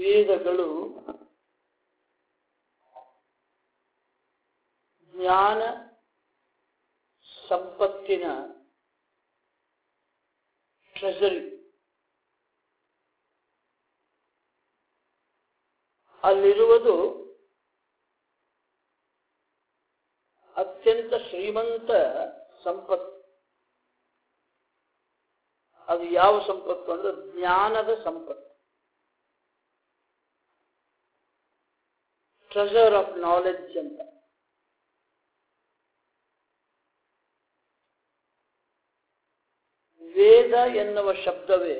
ವೇದಗಳು ಜ್ಞಾನ ಸಂಪತ್ತಿನ ಟ್ರೆಸರಿ ಅಲ್ಲಿರುವುದು ಅತ್ಯಂತ ಶ್ರೀಮಂತ ಸಂಪತ್ತು ಅದು ಯಾವ ಸಂಪತ್ತು ಅಂದ್ರೆ ಜ್ಞಾನದ ಸಂಪತ್ತು ಟ್ರೆಸರ್ ಆಫ್ ನಾಲೆಡ್ಜ್ ಅಂತ ವೇದ ಎನ್ನುವ ಶಬ್ದವೇ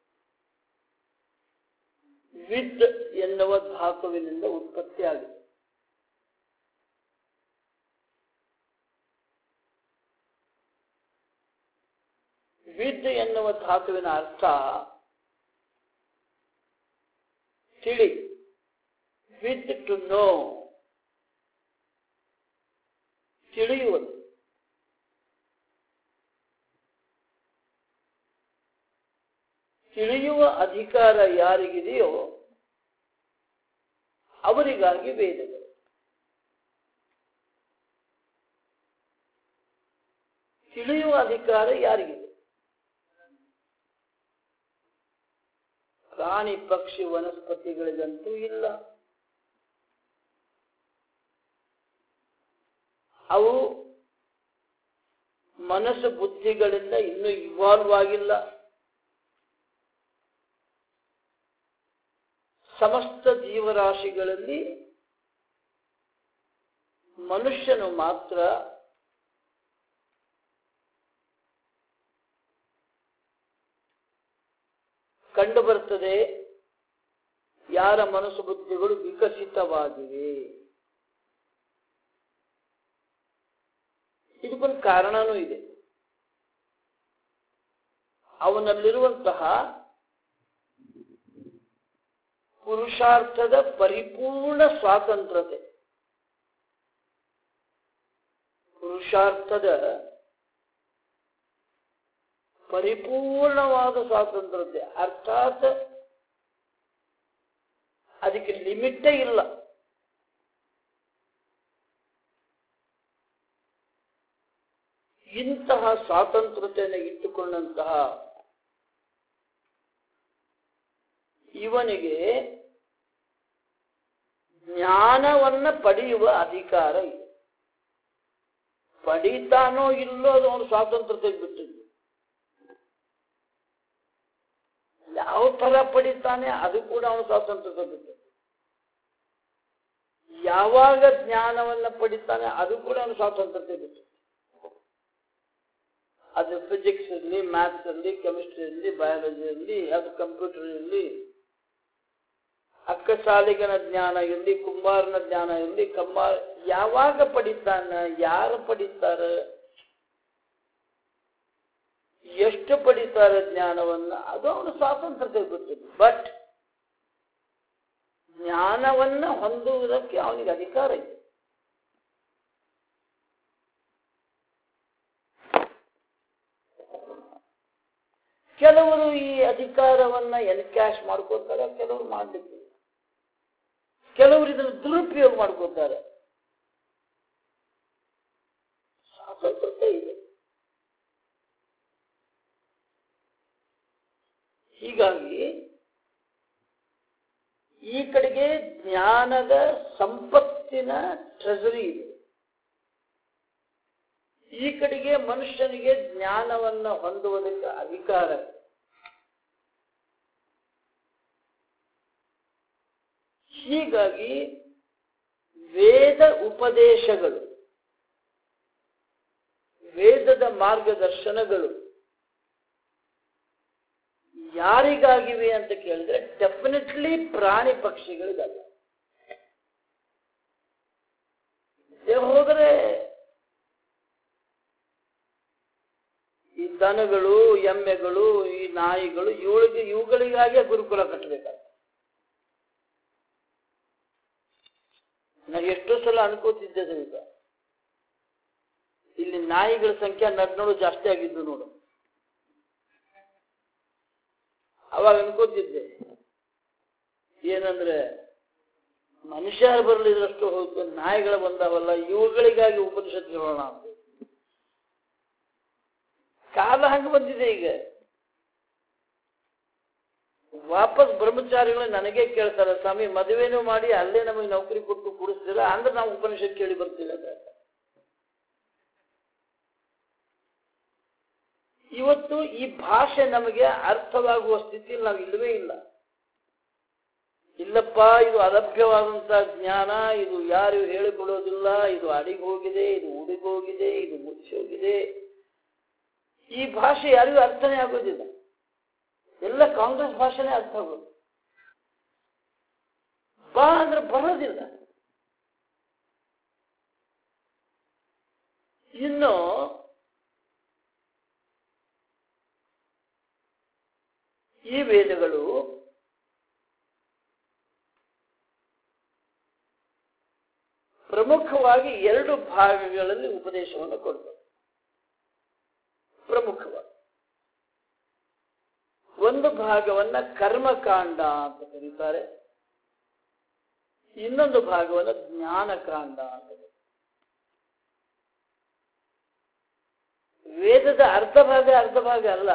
ವಿದ್ ಎನ್ನುವ ಧಾತುವಿನಿಂದ ಉತ್ಪತ್ತಿಯಾಗಿದೆ ವಿದ್ ಎನ್ನುವ ಧಾತುವಿನ ಅರ್ಥ ತಿಳಿ ವಿದ್ ಟು ನೋ ತಿಳಿಯುವುದು ತಿಳಿಯುವ ಅಧಿಕಾರ ಯಾರಿಗಿದೆಯೋ ಅವರಿಗಾಗಿ ವೇದಗಳು ತಿಳಿಯುವ ಅಧಿಕಾರ ಯಾರಿಗಿದೆ ಪ್ರಾಣಿ ಪಕ್ಷಿ ವನಸ್ಪತಿಗಳಿಗಂತೂ ಇಲ್ಲ ಅವು ಮನಸ್ಸು ಬುದ್ಧಿಗಳಿಂದ ಇನ್ನೂ ಇವಾಲ್ವ್ ಆಗಿಲ್ಲ ಸಮಸ್ತ ಜೀವರಾಶಿಗಳಲ್ಲಿ ಮನುಷ್ಯನು ಮಾತ್ರ ಕಂಡು ಬರ್ತದೆ ಯಾರ ಮನಸ್ಸು ಬುದ್ಧಿಗಳು ವಿಕಸಿತವಾಗಿವೆ ಇದಕ್ಕೊಂದು ಕಾರಣನೂ ಇದೆ ಅವನಲ್ಲಿರುವಂತಹ ಪುರುಷಾರ್ಥದ ಪರಿಪೂರ್ಣ ಸ್ವಾತಂತ್ರ್ಯತೆ ಪುರುಷಾರ್ಥದ ಪರಿಪೂರ್ಣವಾದ ಸ್ವಾತಂತ್ರ್ಯತೆ ಅರ್ಥಾತ್ ಅದಕ್ಕೆ ಲಿಮಿಟೇ ಇಲ್ಲ ಇಂತಹ ಸ್ವಾತಂತ್ರ್ಯತೆಯನ್ನು ಇಟ್ಟುಕೊಂಡಂತಹ ಇವನಿಗೆ ಜ್ಞಾನವನ್ನ ಪಡೆಯುವ ಅಧಿಕಾರ ಇದೆ ಪಡೀತಾನೋ ಇಲ್ಲೋ ಅದು ಅವನು ಸ್ವಾತಂತ್ರ್ಯತೆ ಬಿಟ್ಟಿದ್ದು ಯಾವ ತರ ಪಡಿತಾನೆ ಅದು ಕೂಡ ಅವನು ಸ್ವಾತಂತ್ರ್ಯತೆ ಬಿಟ್ಟಿದ್ದು ಯಾವಾಗ ಜ್ಞಾನವನ್ನ ಪಡಿತಾನೆ ಅದು ಕೂಡ ಅವನು ಸ್ವಾತಂತ್ರ್ಯತೆ ಬಿಟ್ಟು ಅದು ಫಿಸಿಕ್ಸ್ ಇರಲಿ ಮ್ಯಾಥ್ಸ್ ಇರಲಿ ಕೆಮಿಸ್ಟ್ರಿ ಇರಲಿ ಬಯಾಲಜಿ ಇರಲಿ ಅದು ಕಂಪ್ಯೂಟರ್ ಇರಲಿ ಅಕ್ಕಸಾಲಿಗನ ಜ್ಞಾನ ಇರಲಿ ಕುಂಬಾರನ ಜ್ಞಾನ ಇರಲಿ ಕಮ್ಮಾರ ಯಾವಾಗ ಪಡಿತಾನ ಯಾರು ಪಡಿತಾರ ಎಷ್ಟು ಪಡಿತಾರ ಜ್ಞಾನವನ್ನ ಅದು ಅವನು ಸ್ವಾತಂತ್ರ್ಯತೆ ಬಿಟ್ಟಿದ್ದು ಬಟ್ ಜ್ಞಾನವನ್ನ ಹೊಂದುವುದಕ್ಕೆ ಅವನಿಗೆ ಅಧಿಕಾರ ಇದೆ ಕೆಲವರು ಈ ಅಧಿಕಾರವನ್ನ ಎನ್ಕ್ಯಾಶ್ ಮಾಡ್ಕೋತಾರೆ ಕೆಲವರು ಮಾಡಲಿಕ್ಕೆ ಕೆಲವರು ಇದನ್ನು ದುರುಪಯೋಗ ಮಾಡ್ಕೋತಾರೆ ಸ್ವಾತಂತ್ರ್ಯತೆ ಇದೆ ಹೀಗಾಗಿ ಈ ಕಡೆಗೆ ಜ್ಞಾನದ ಸಂಪತ್ತಿನ ಟ್ರೆಸರಿ ಇದೆ ಈ ಕಡೆಗೆ ಮನುಷ್ಯನಿಗೆ ಜ್ಞಾನವನ್ನ ಹೊಂದುವುದಕ್ಕೆ ಅಧಿಕಾರ ಇದೆ ಹೀಗಾಗಿ ವೇದ ಉಪದೇಶಗಳು ವೇದದ ಮಾರ್ಗದರ್ಶನಗಳು ಯಾರಿಗಾಗಿವೆ ಅಂತ ಕೇಳಿದ್ರೆ ಡೆಫಿನೆಟ್ಲಿ ಪ್ರಾಣಿ ಪಕ್ಷಿಗಳಿಗಲ್ಲ ಹೋದರೆ ಈ ದನಗಳು ಎಮ್ಮೆಗಳು ಈ ನಾಯಿಗಳು ಇವುಗಳಿಗೆ ಇವುಗಳಿಗಾಗಿ ಗುರುಕುಲ ಕಟ್ಟಬೇಕಾಗ್ತದೆ ನಾನು ಎಷ್ಟೋ ಸಲ ಅನ್ಕೋತಿದ್ದೆ ಸಹಿತ ಇಲ್ಲಿ ನಾಯಿಗಳ ಸಂಖ್ಯೆ ನಡ್ನೋಡು ಜಾಸ್ತಿ ಆಗಿದ್ದು ನೋಡು ಅವಾಗ ಅನ್ಕೋತಿದ್ದೆ ಏನಂದ್ರೆ ಮನುಷ್ಯರು ಬರಲಿಲ್ಲಷ್ಟು ಹೋಗ್ತು ನಾಯಿಗಳು ಬಂದಾವಲ್ಲ ಇವುಗಳಿಗಾಗಿ ಉಪನಿಷತ್ ಹೇಳೋಣ ಅಂತ ಕಾಲ ಹಂಗೆ ಬಂದಿದೆ ಈಗ ವಾಪಸ್ ಬ್ರಹ್ಮಚಾರಿಗಳು ನನಗೆ ಕೇಳ್ತಾರೆ ಸ್ವಾಮಿ ಮದುವೆನೂ ಮಾಡಿ ಅಲ್ಲೇ ನಮಗೆ ನೌಕರಿ ಕೊಟ್ಟು ಕೂಡಿಸ್ತೀರಾ ಅಂದ್ರೆ ನಾವು ಉಪನಿಷತ್ ಕೇಳಿ ಬರ್ತೀವಿ ಅಂತ ಇವತ್ತು ಈ ಭಾಷೆ ನಮಗೆ ಅರ್ಥವಾಗುವ ಸ್ಥಿತಿಯಲ್ಲಿ ನಾವು ಇಲ್ಲವೇ ಇಲ್ಲ ಇಲ್ಲಪ್ಪ ಇದು ಅಲಭ್ಯವಾದಂತ ಜ್ಞಾನ ಇದು ಯಾರು ಹೇಳಿಕೊಡೋದಿಲ್ಲ ಇದು ಅಡಿಗೆ ಹೋಗಿದೆ ಇದು ಉಡಿಗೆ ಹೋಗಿದೆ ಇದು ಮುಚ್ಚಿ ಹೋಗಿದೆ ಈ ಭಾಷೆ ಯಾರಿಗೂ ಅರ್ಥನೇ ಆಗೋದಿಲ್ಲ ಎಲ್ಲ ಕಾಂಗ್ರೆಸ್ ಭಾಷೆನೇ ಅರ್ಥ ಆಗೋದು ಬಾ ಅಂದ್ರೆ ಬರೋದಿಲ್ಲ ಇನ್ನು ಈ ವೇದಗಳು ಪ್ರಮುಖವಾಗಿ ಎರಡು ಭಾಗಗಳಲ್ಲಿ ಉಪದೇಶವನ್ನು ಕೊಡ್ತವೆ ಪ್ರಮುಖವಾಗಿ ಒಂದು ಭಾಗವನ್ನ ಕರ್ಮಕಾಂಡ ಅಂತ ಕರೀತಾರೆ ಇನ್ನೊಂದು ಭಾಗವನ್ನ ಜ್ಞಾನಕಾಂಡ ಅಂತ ಕರೀತಾರೆ. ವೇದದ ಅರ್ಧ ಭಾಗ ಅರ್ಧ ಭಾಗ ಅಲ್ಲ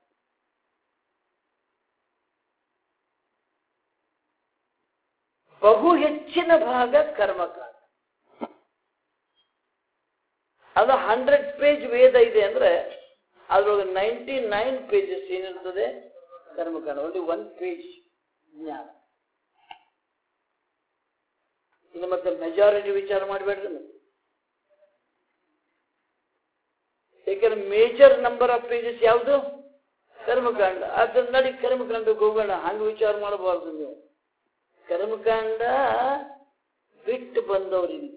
ಬಹು ಹೆಚ್ಚಿನ ಭಾಗ ಕರ್ಮಕಾಂಡ ಅದು ಹಂಡ್ರೆಡ್ ಪೇಜ್ ವೇದ ಇದೆ ಅಂದ್ರೆ ಅದ್ರೊಳಗೆ ನೈಂಟಿ ನೈನ್ ಪೇಜಸ್ ಏನಿರ್ತದೆ ಕರ್ಮಕಾಂಡ ಓನ್ಲಿ ಒನ್ ಪೇಜ್ ಜ್ಞಾನ ಇನ್ನು ಮತ್ತೆ ಮೆಜಾರಿಟಿ ವಿಚಾರ ಮಾಡಬೇಡ್ರಿ ಮತ್ತೆ ಯಾಕಂದ್ರೆ ಮೇಜರ್ ನಂಬರ್ ಆಫ್ ಪೇಜಸ್ ಯಾವುದು ಕರ್ಮಕಾಂಡ ಅದ್ರ ನಡಿ ಕರ್ಮಕಾಂಡಕ್ಕೆ ಹೋಗೋಣ ಹಂಗೆ ವಿಚಾರ ಮಾಡಬಾರ್ದು ನೀವು ಕರ್ಮಕಾಂಡ ಬಿಟ್ಟು ಬಂದವರಿಗೆ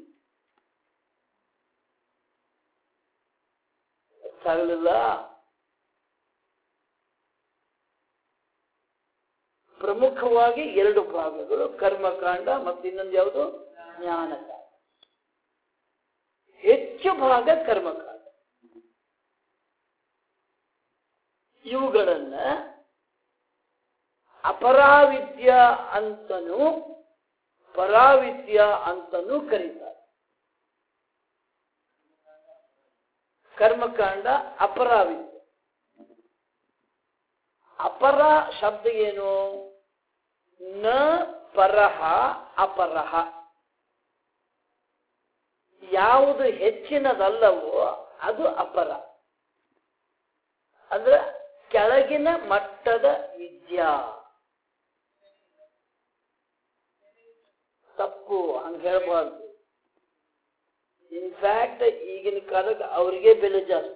ಅರ್ಥ ಆಗಲಿಲ್ಲ ಪ್ರಮುಖವಾಗಿ ಎರಡು ಭಾಗಗಳು ಕರ್ಮಕಾಂಡ ಮತ್ತು ಇನ್ನೊಂದು ಯಾವುದು ಜ್ಞಾನಕಾಂಡ ಹೆಚ್ಚು ಭಾಗ ಕರ್ಮಕಾಂಡ ಇವುಗಳನ್ನ ಅಪರಾವಿದ್ಯ ಅಂತನೂ ಪರಾವಿದ್ಯ ಅಂತನೂ ಕರೀತಾರೆ ಕರ್ಮಕಾಂಡ ಅಪರಾವಿದ್ಯ ಅಪರ ಶಬ್ದ ಏನು ನ ಪರಹ ಅಪರಹ ಯಾವುದು ಹೆಚ್ಚಿನದಲ್ಲವೋ ಅದು ಅಪರ ಅಂದ್ರೆ ಕೆಳಗಿನ ಮಟ್ಟದ ವಿದ್ಯಾ ತಪ್ಪು ಹಂಗೆ ಹೇಳ್ಬಾರ್ದು ಇನ್ಫ್ಯಾಕ್ಟ್ ಈಗಿನ ಕಾಲಕ್ಕೆ ಅವರಿಗೆ ಬೆಲೆ ಜಾಸ್ತಿ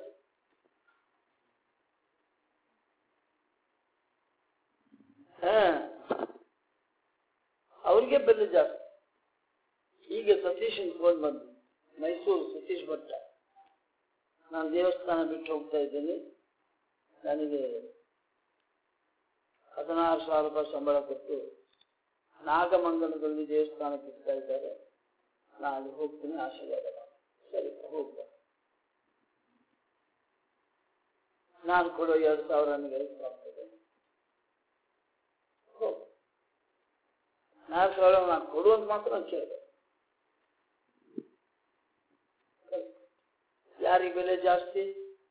ಹಾ ಅವ್ರಿಗೆ ಬೆಲೆ ಜಾಸ್ತಿ ಈಗ ಸತೀಶನ್ ಫೋನ್ ಬಂದು ಮೈಸೂರು ಸತೀಶ್ ಭಟ್ಟ ನಾನು ದೇವಸ್ಥಾನ ಬಿಟ್ಟು ಹೋಗ್ತಾ ಇದ್ದೀನಿ ನನಗೆ ಹದಿನಾರು ಸಾವಿರ ರೂಪಾಯಿ ಸಂಬಳ ಕೊಟ್ಟು ನಾಗಮಂಗಲದಲ್ಲಿ ದೇವಸ್ಥಾನಕ್ಕೆ ಇರ್ತಾ ಇದ್ದಾರೆ ನಾನು ಅಲ್ಲಿ ಹೋಗ್ತೀನಿ ಆಶೀರ್ವಾದ ಮಾಡು. ಸರಿ ಹೋಗ್ಬ ನಾನು ಕೊಡೋ ಎರಡು ಸಾವಿರ ನನಗೆ ಹೆಲ್ಪ್ ಆಗ್ತದೆ ಹೋಗು ನಾಲ್ಕು ಸಾವಿರ ನಾನು ಕೊಡುವಂತ ಮಾತ್ರ ನಾನು ಕೇಳಿದೆ ಯಾರಿಗೆ ಬೆಲೆ ಜಾಸ್ತಿ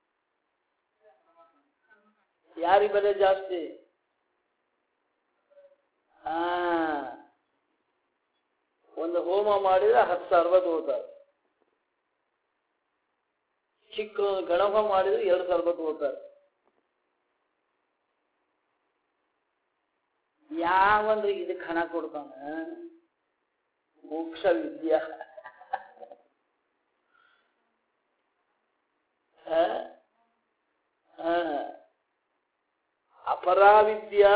ಯಾರಿಗೆ ಬೆಲೆ ಜಾಸ್ತಿ ಆ ಒಂದು ಹೋಮ ಮಾಡಿದ್ರೆ ಹತ್ತು ಸಾವಿರ ತಗೋತಾರೆ ಚಿಕ್ಕ ಒಂದು ಗಣಪ ಮಾಡಿದ್ರೆ ಎರಡು ಸಾವಿರ ರೂಪಾಯಿ ತಗೋತಾರೆ ಯಾವಂದ್ರೆ ಇದಕ್ಕೆ ಹಣ ಕೊಡ್ತಾನ ಮೋಕ್ಷ ವಿದ್ಯಾ ಆ? ಆ. ಅಪರಾವಿದ್ಯಾ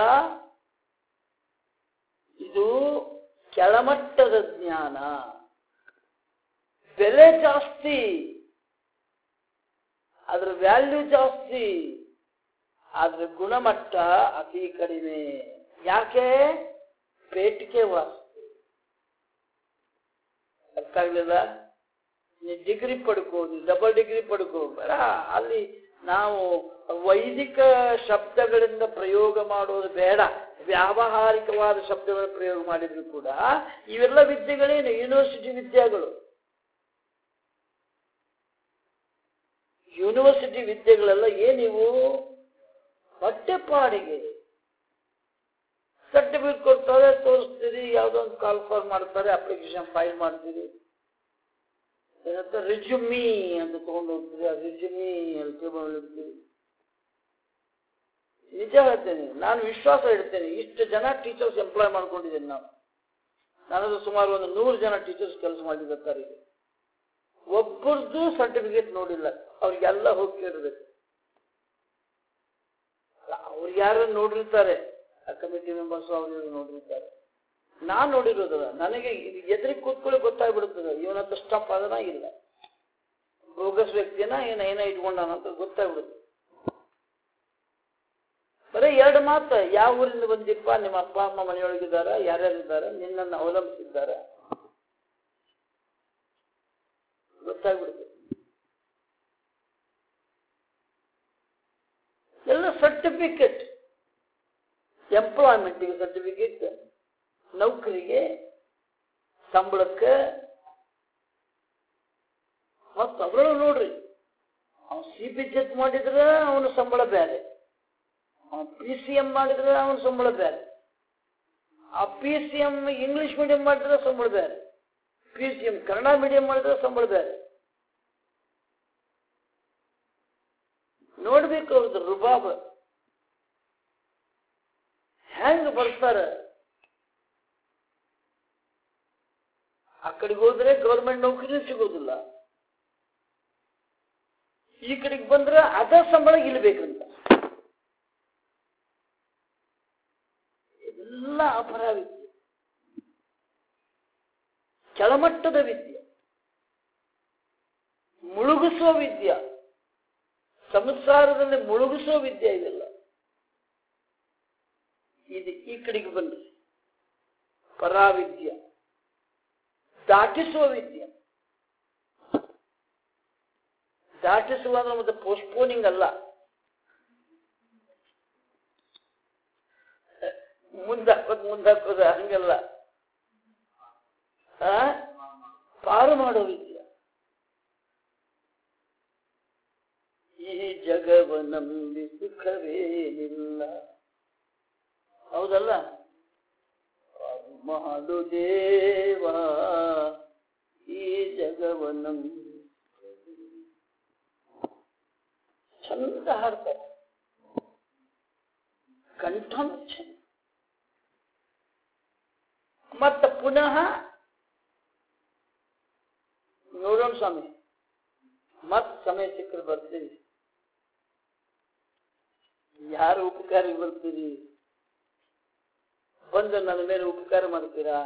ಇದು ಕೆಳಮಟ್ಟದ ಜ್ಞಾನ ಬೆಲೆ ಜಾಸ್ತಿ ಅದ್ರ ವ್ಯಾಲ್ಯೂ ಜಾಸ್ತಿ ಆದ್ರ ಗುಣಮಟ್ಟ ಅತಿ ಕಡಿಮೆ ಯಾಕೆ ಪೇಟಿಕೆ ವಾಸ್ತು ಅರ್ಥ ಆಗ್ಲಿಲ್ಲ ನೀ ಡಿಗ್ರಿ ಪಡ್ಕೋ ನೀ ಡಬಲ್ ಡಿಗ್ರಿ ಪಡ್ಕೋ ಬೇಡ ಅಲ್ಲಿ ನಾವು ವೈದಿಕ ಶಬ್ದಗಳಿಂದ ಪ್ರಯೋಗ ಮಾಡೋದು ಬೇಡ ವ್ಯಾವಹಾರಿಕವಾದ ಶಬ್ದಗಳ ಪ್ರಯೋಗ ಮಾಡಿದ್ರು ಕೂಡ ಇವೆಲ್ಲ ವಿದ್ಯೆಗಳೇನು ಯೂನಿವರ್ಸಿಟಿ ವಿದ್ಯೆಗಳು ಯೂನಿವರ್ಸಿಟಿ ವಿದ್ಯೆಗಳೆಲ್ಲ ಏನಿವು ಹೊಟ್ಟೆಪಾಡಿಗೆ ಸರ್ಟಿಫಿಕೇಟ್ ಕೊಡ್ತಾರೆ ತೋರಿಸ್ತೀರಿ ಯಾವುದೋ ಒಂದು ಕಾಲ್ ಫಾರ್ ಮಾಡ್ತಾರೆ ಅಪ್ಲಿಕೇಶನ್ ಫೈಲ್ ಮಾಡ್ತೀರಿ ಏನಂತ ರಿಜ್ಯುಮಿ ಅಂತ ತಗೊಂಡು ಹೋಗ್ತೀರಿ ಆ ರಿಜ್ಯುಮಿ ಅಂತ ತಗೊಂಡಿರ್ತೀರಿ ನಿಜ ಹೇಳ್ತೇನೆ ನಾನು ವಿಶ್ವಾಸ ಇಡ್ತೇನೆ ಇಷ್ಟು ಜನ ಟೀಚರ್ಸ್ ಎಂಪ್ಲಾಯ್ ಮಾಡ್ಕೊಂಡಿದ್ದೇನೆ ನಾನು ನಾನದು ಸುಮಾರು ಒಂದು ನೂರು ಜನ ಟೀಚರ್ಸ್ ಕೆಲಸ ಮಾಡಿರ್ತಾರೆ ಈಗ ಒಬ್ಬರದ್ದು ಸರ್ಟಿಫಿಕೇಟ್ ನೋಡಿಲ್ಲ ಅವ್ರಿಗೆಲ್ಲ ಹೋಗಿ ಕೇಳಬೇಕು ಅವ್ರು ಯಾರು ನೋಡಿರ್ತಾರೆ ಆ ಕಮಿಟಿ ಮೆಂಬರ್ಸ್ ಅವ್ರು ನೋಡಿರ್ತಾರೆ ನಾನ್ ನೋಡಿರೋದಲ್ಲ ನನಗೆ ಇದು ಎದುರಿಗೆ ಕೂತ್ಕೊಳ್ಳಿ ಗೊತ್ತಾಗ್ಬಿಡುತ್ತದೆ ಇವನ ಹತ್ರ ಸ್ಟಫ್ ಅದನ್ನ ಇಲ್ಲ ಬೋಗಸ್ ವ್ಯಕ್ತಿನ ಏನ ಏನ ಇಟ್ಕೊಂಡಾನ ಅಂತ ಗೊತ್ತಾಗ್ಬಿಡುತ್ತೆ ಬರೀ ಎರಡು ಮಾತು ಯಾವ ಊರಿಂದ ಬಂದಿಪ್ಪ ನಿಮ್ಮ ಅಪ್ಪ ಅಮ್ಮ ಮನೆಯೊಳಗಿದ್ದಾರೆ ಯಾರ್ಯಾರಿದ್ದಾರೆ ನಿನ್ನನ್ನು ಅವಲಂಬಿಸಿದ್ದಾರೆ ಗೊತ್ತಾಗ್ಬಿಡುತ್ತೆ ಎಲ್ಲ ಸರ್ಟಿಫಿಕೇಟ್ ಎಂಪ್ಲಾಯ್ಮೆಂಟಿಗೆ ಸರ್ಟಿಫಿಕೇಟ್ ನೌಕರಿಗೆ ಸಂಬಳಕ್ಕೆ ಮತ್ತು ಅದರೊಳಗೆ ನೋಡ್ರಿ ಅವನು ಸಿ ಪಿ ಚೆಕ್ ಮಾಡಿದ್ರೆ ಅವನ ಸಂಬಳ ಬೇರೆ ಅವನು ಪಿ ಸಿ ಎಂ ಮಾಡಿದ್ರೆ ಅವನ ಸಂಬಳ ಬೇರೆ ಆ P C M English medium ಮಾಡಿದ್ರೆ ಸಂಬಳ ಬೇರೆ P C M Kannada medium ಮಾಡಿದ್ರೆ ಸಂಬಳ ಬೇರೆ ನೋಡ್ಬೇಕು ಅವ್ರದ್ದು ರುಬಾಬ್ ಹೆಂಗ್ ಬರ್ತಾರ ಆ ಕಡೆಗೆ ಹೋದ್ರೆ ಗೌರ್ಮೆಂಟ್ ನೌಕರಿ ಸಿಗೋದಿಲ್ಲ ಈ ಕಡೆಗೆ ಬಂದ್ರೆ ಅದ ಸಂಬಳ ಇಲ್ಲಿ ಬೇಕಂತ ಎಲ್ಲ ಅಪರ ವಿದ್ಯೆ ಕೆಳಮಟ್ಟದ ವಿದ್ಯೆ ಮುಳುಗಿಸುವ ವಿದ್ಯೆ ಸಂಸಾರದಲ್ಲಿ ಮುಳುಗಿಸುವ ವಿದ್ಯೆ ಇದೆಲ್ಲ ಇದು ಈ ಕಡೆಗೆ ಬಂದ್ರಿ ಪರಾವಿದ್ಯೆ ದಾಟಿಸುವ ವಿದ್ಯೆ ದಾಟಿಸುವ ಅಂದ್ರೆ ಮತ್ತೆ ಪೋಸ್ಟ್ಪೋನಿಂಗ್ ಅಲ್ಲ ಮುಂದಾಕೋದು ಮುಂದಾಕೋದು ಹಂಗಲ್ಲ ಆ? ಪಾರು ಮಾಡೋ ವಿದ್ಯೆ ಈ ಜಗವ ನಂಬಿ ಸುಖವೇನಿಲ್ಲ ಹೌದಲ್ಲ ಪಾರು ಮಾಡು ದೇವ ಈ ಜಗವ ನಂಬಿ ಚಂದ ಹಾಡ್ತಾರೆ ಕಂಠನ ಚಂದ ಮತ್ತ ಪುನಃ ನೋಡೋಣ ಸ್ವಾಮಿ ಮತ್ ಸಮಯ ಸಿಕ್ಕರೆ ಬರ್ತೀರಿ ಯಾರು ಉಪಕಾರಿಗೆ ಬರ್ತೀರಿ ಬಂದು ನನ್ನ ಮೇಲೆ ಉಪಕಾರ ಮಾಡ್ತೀರಾ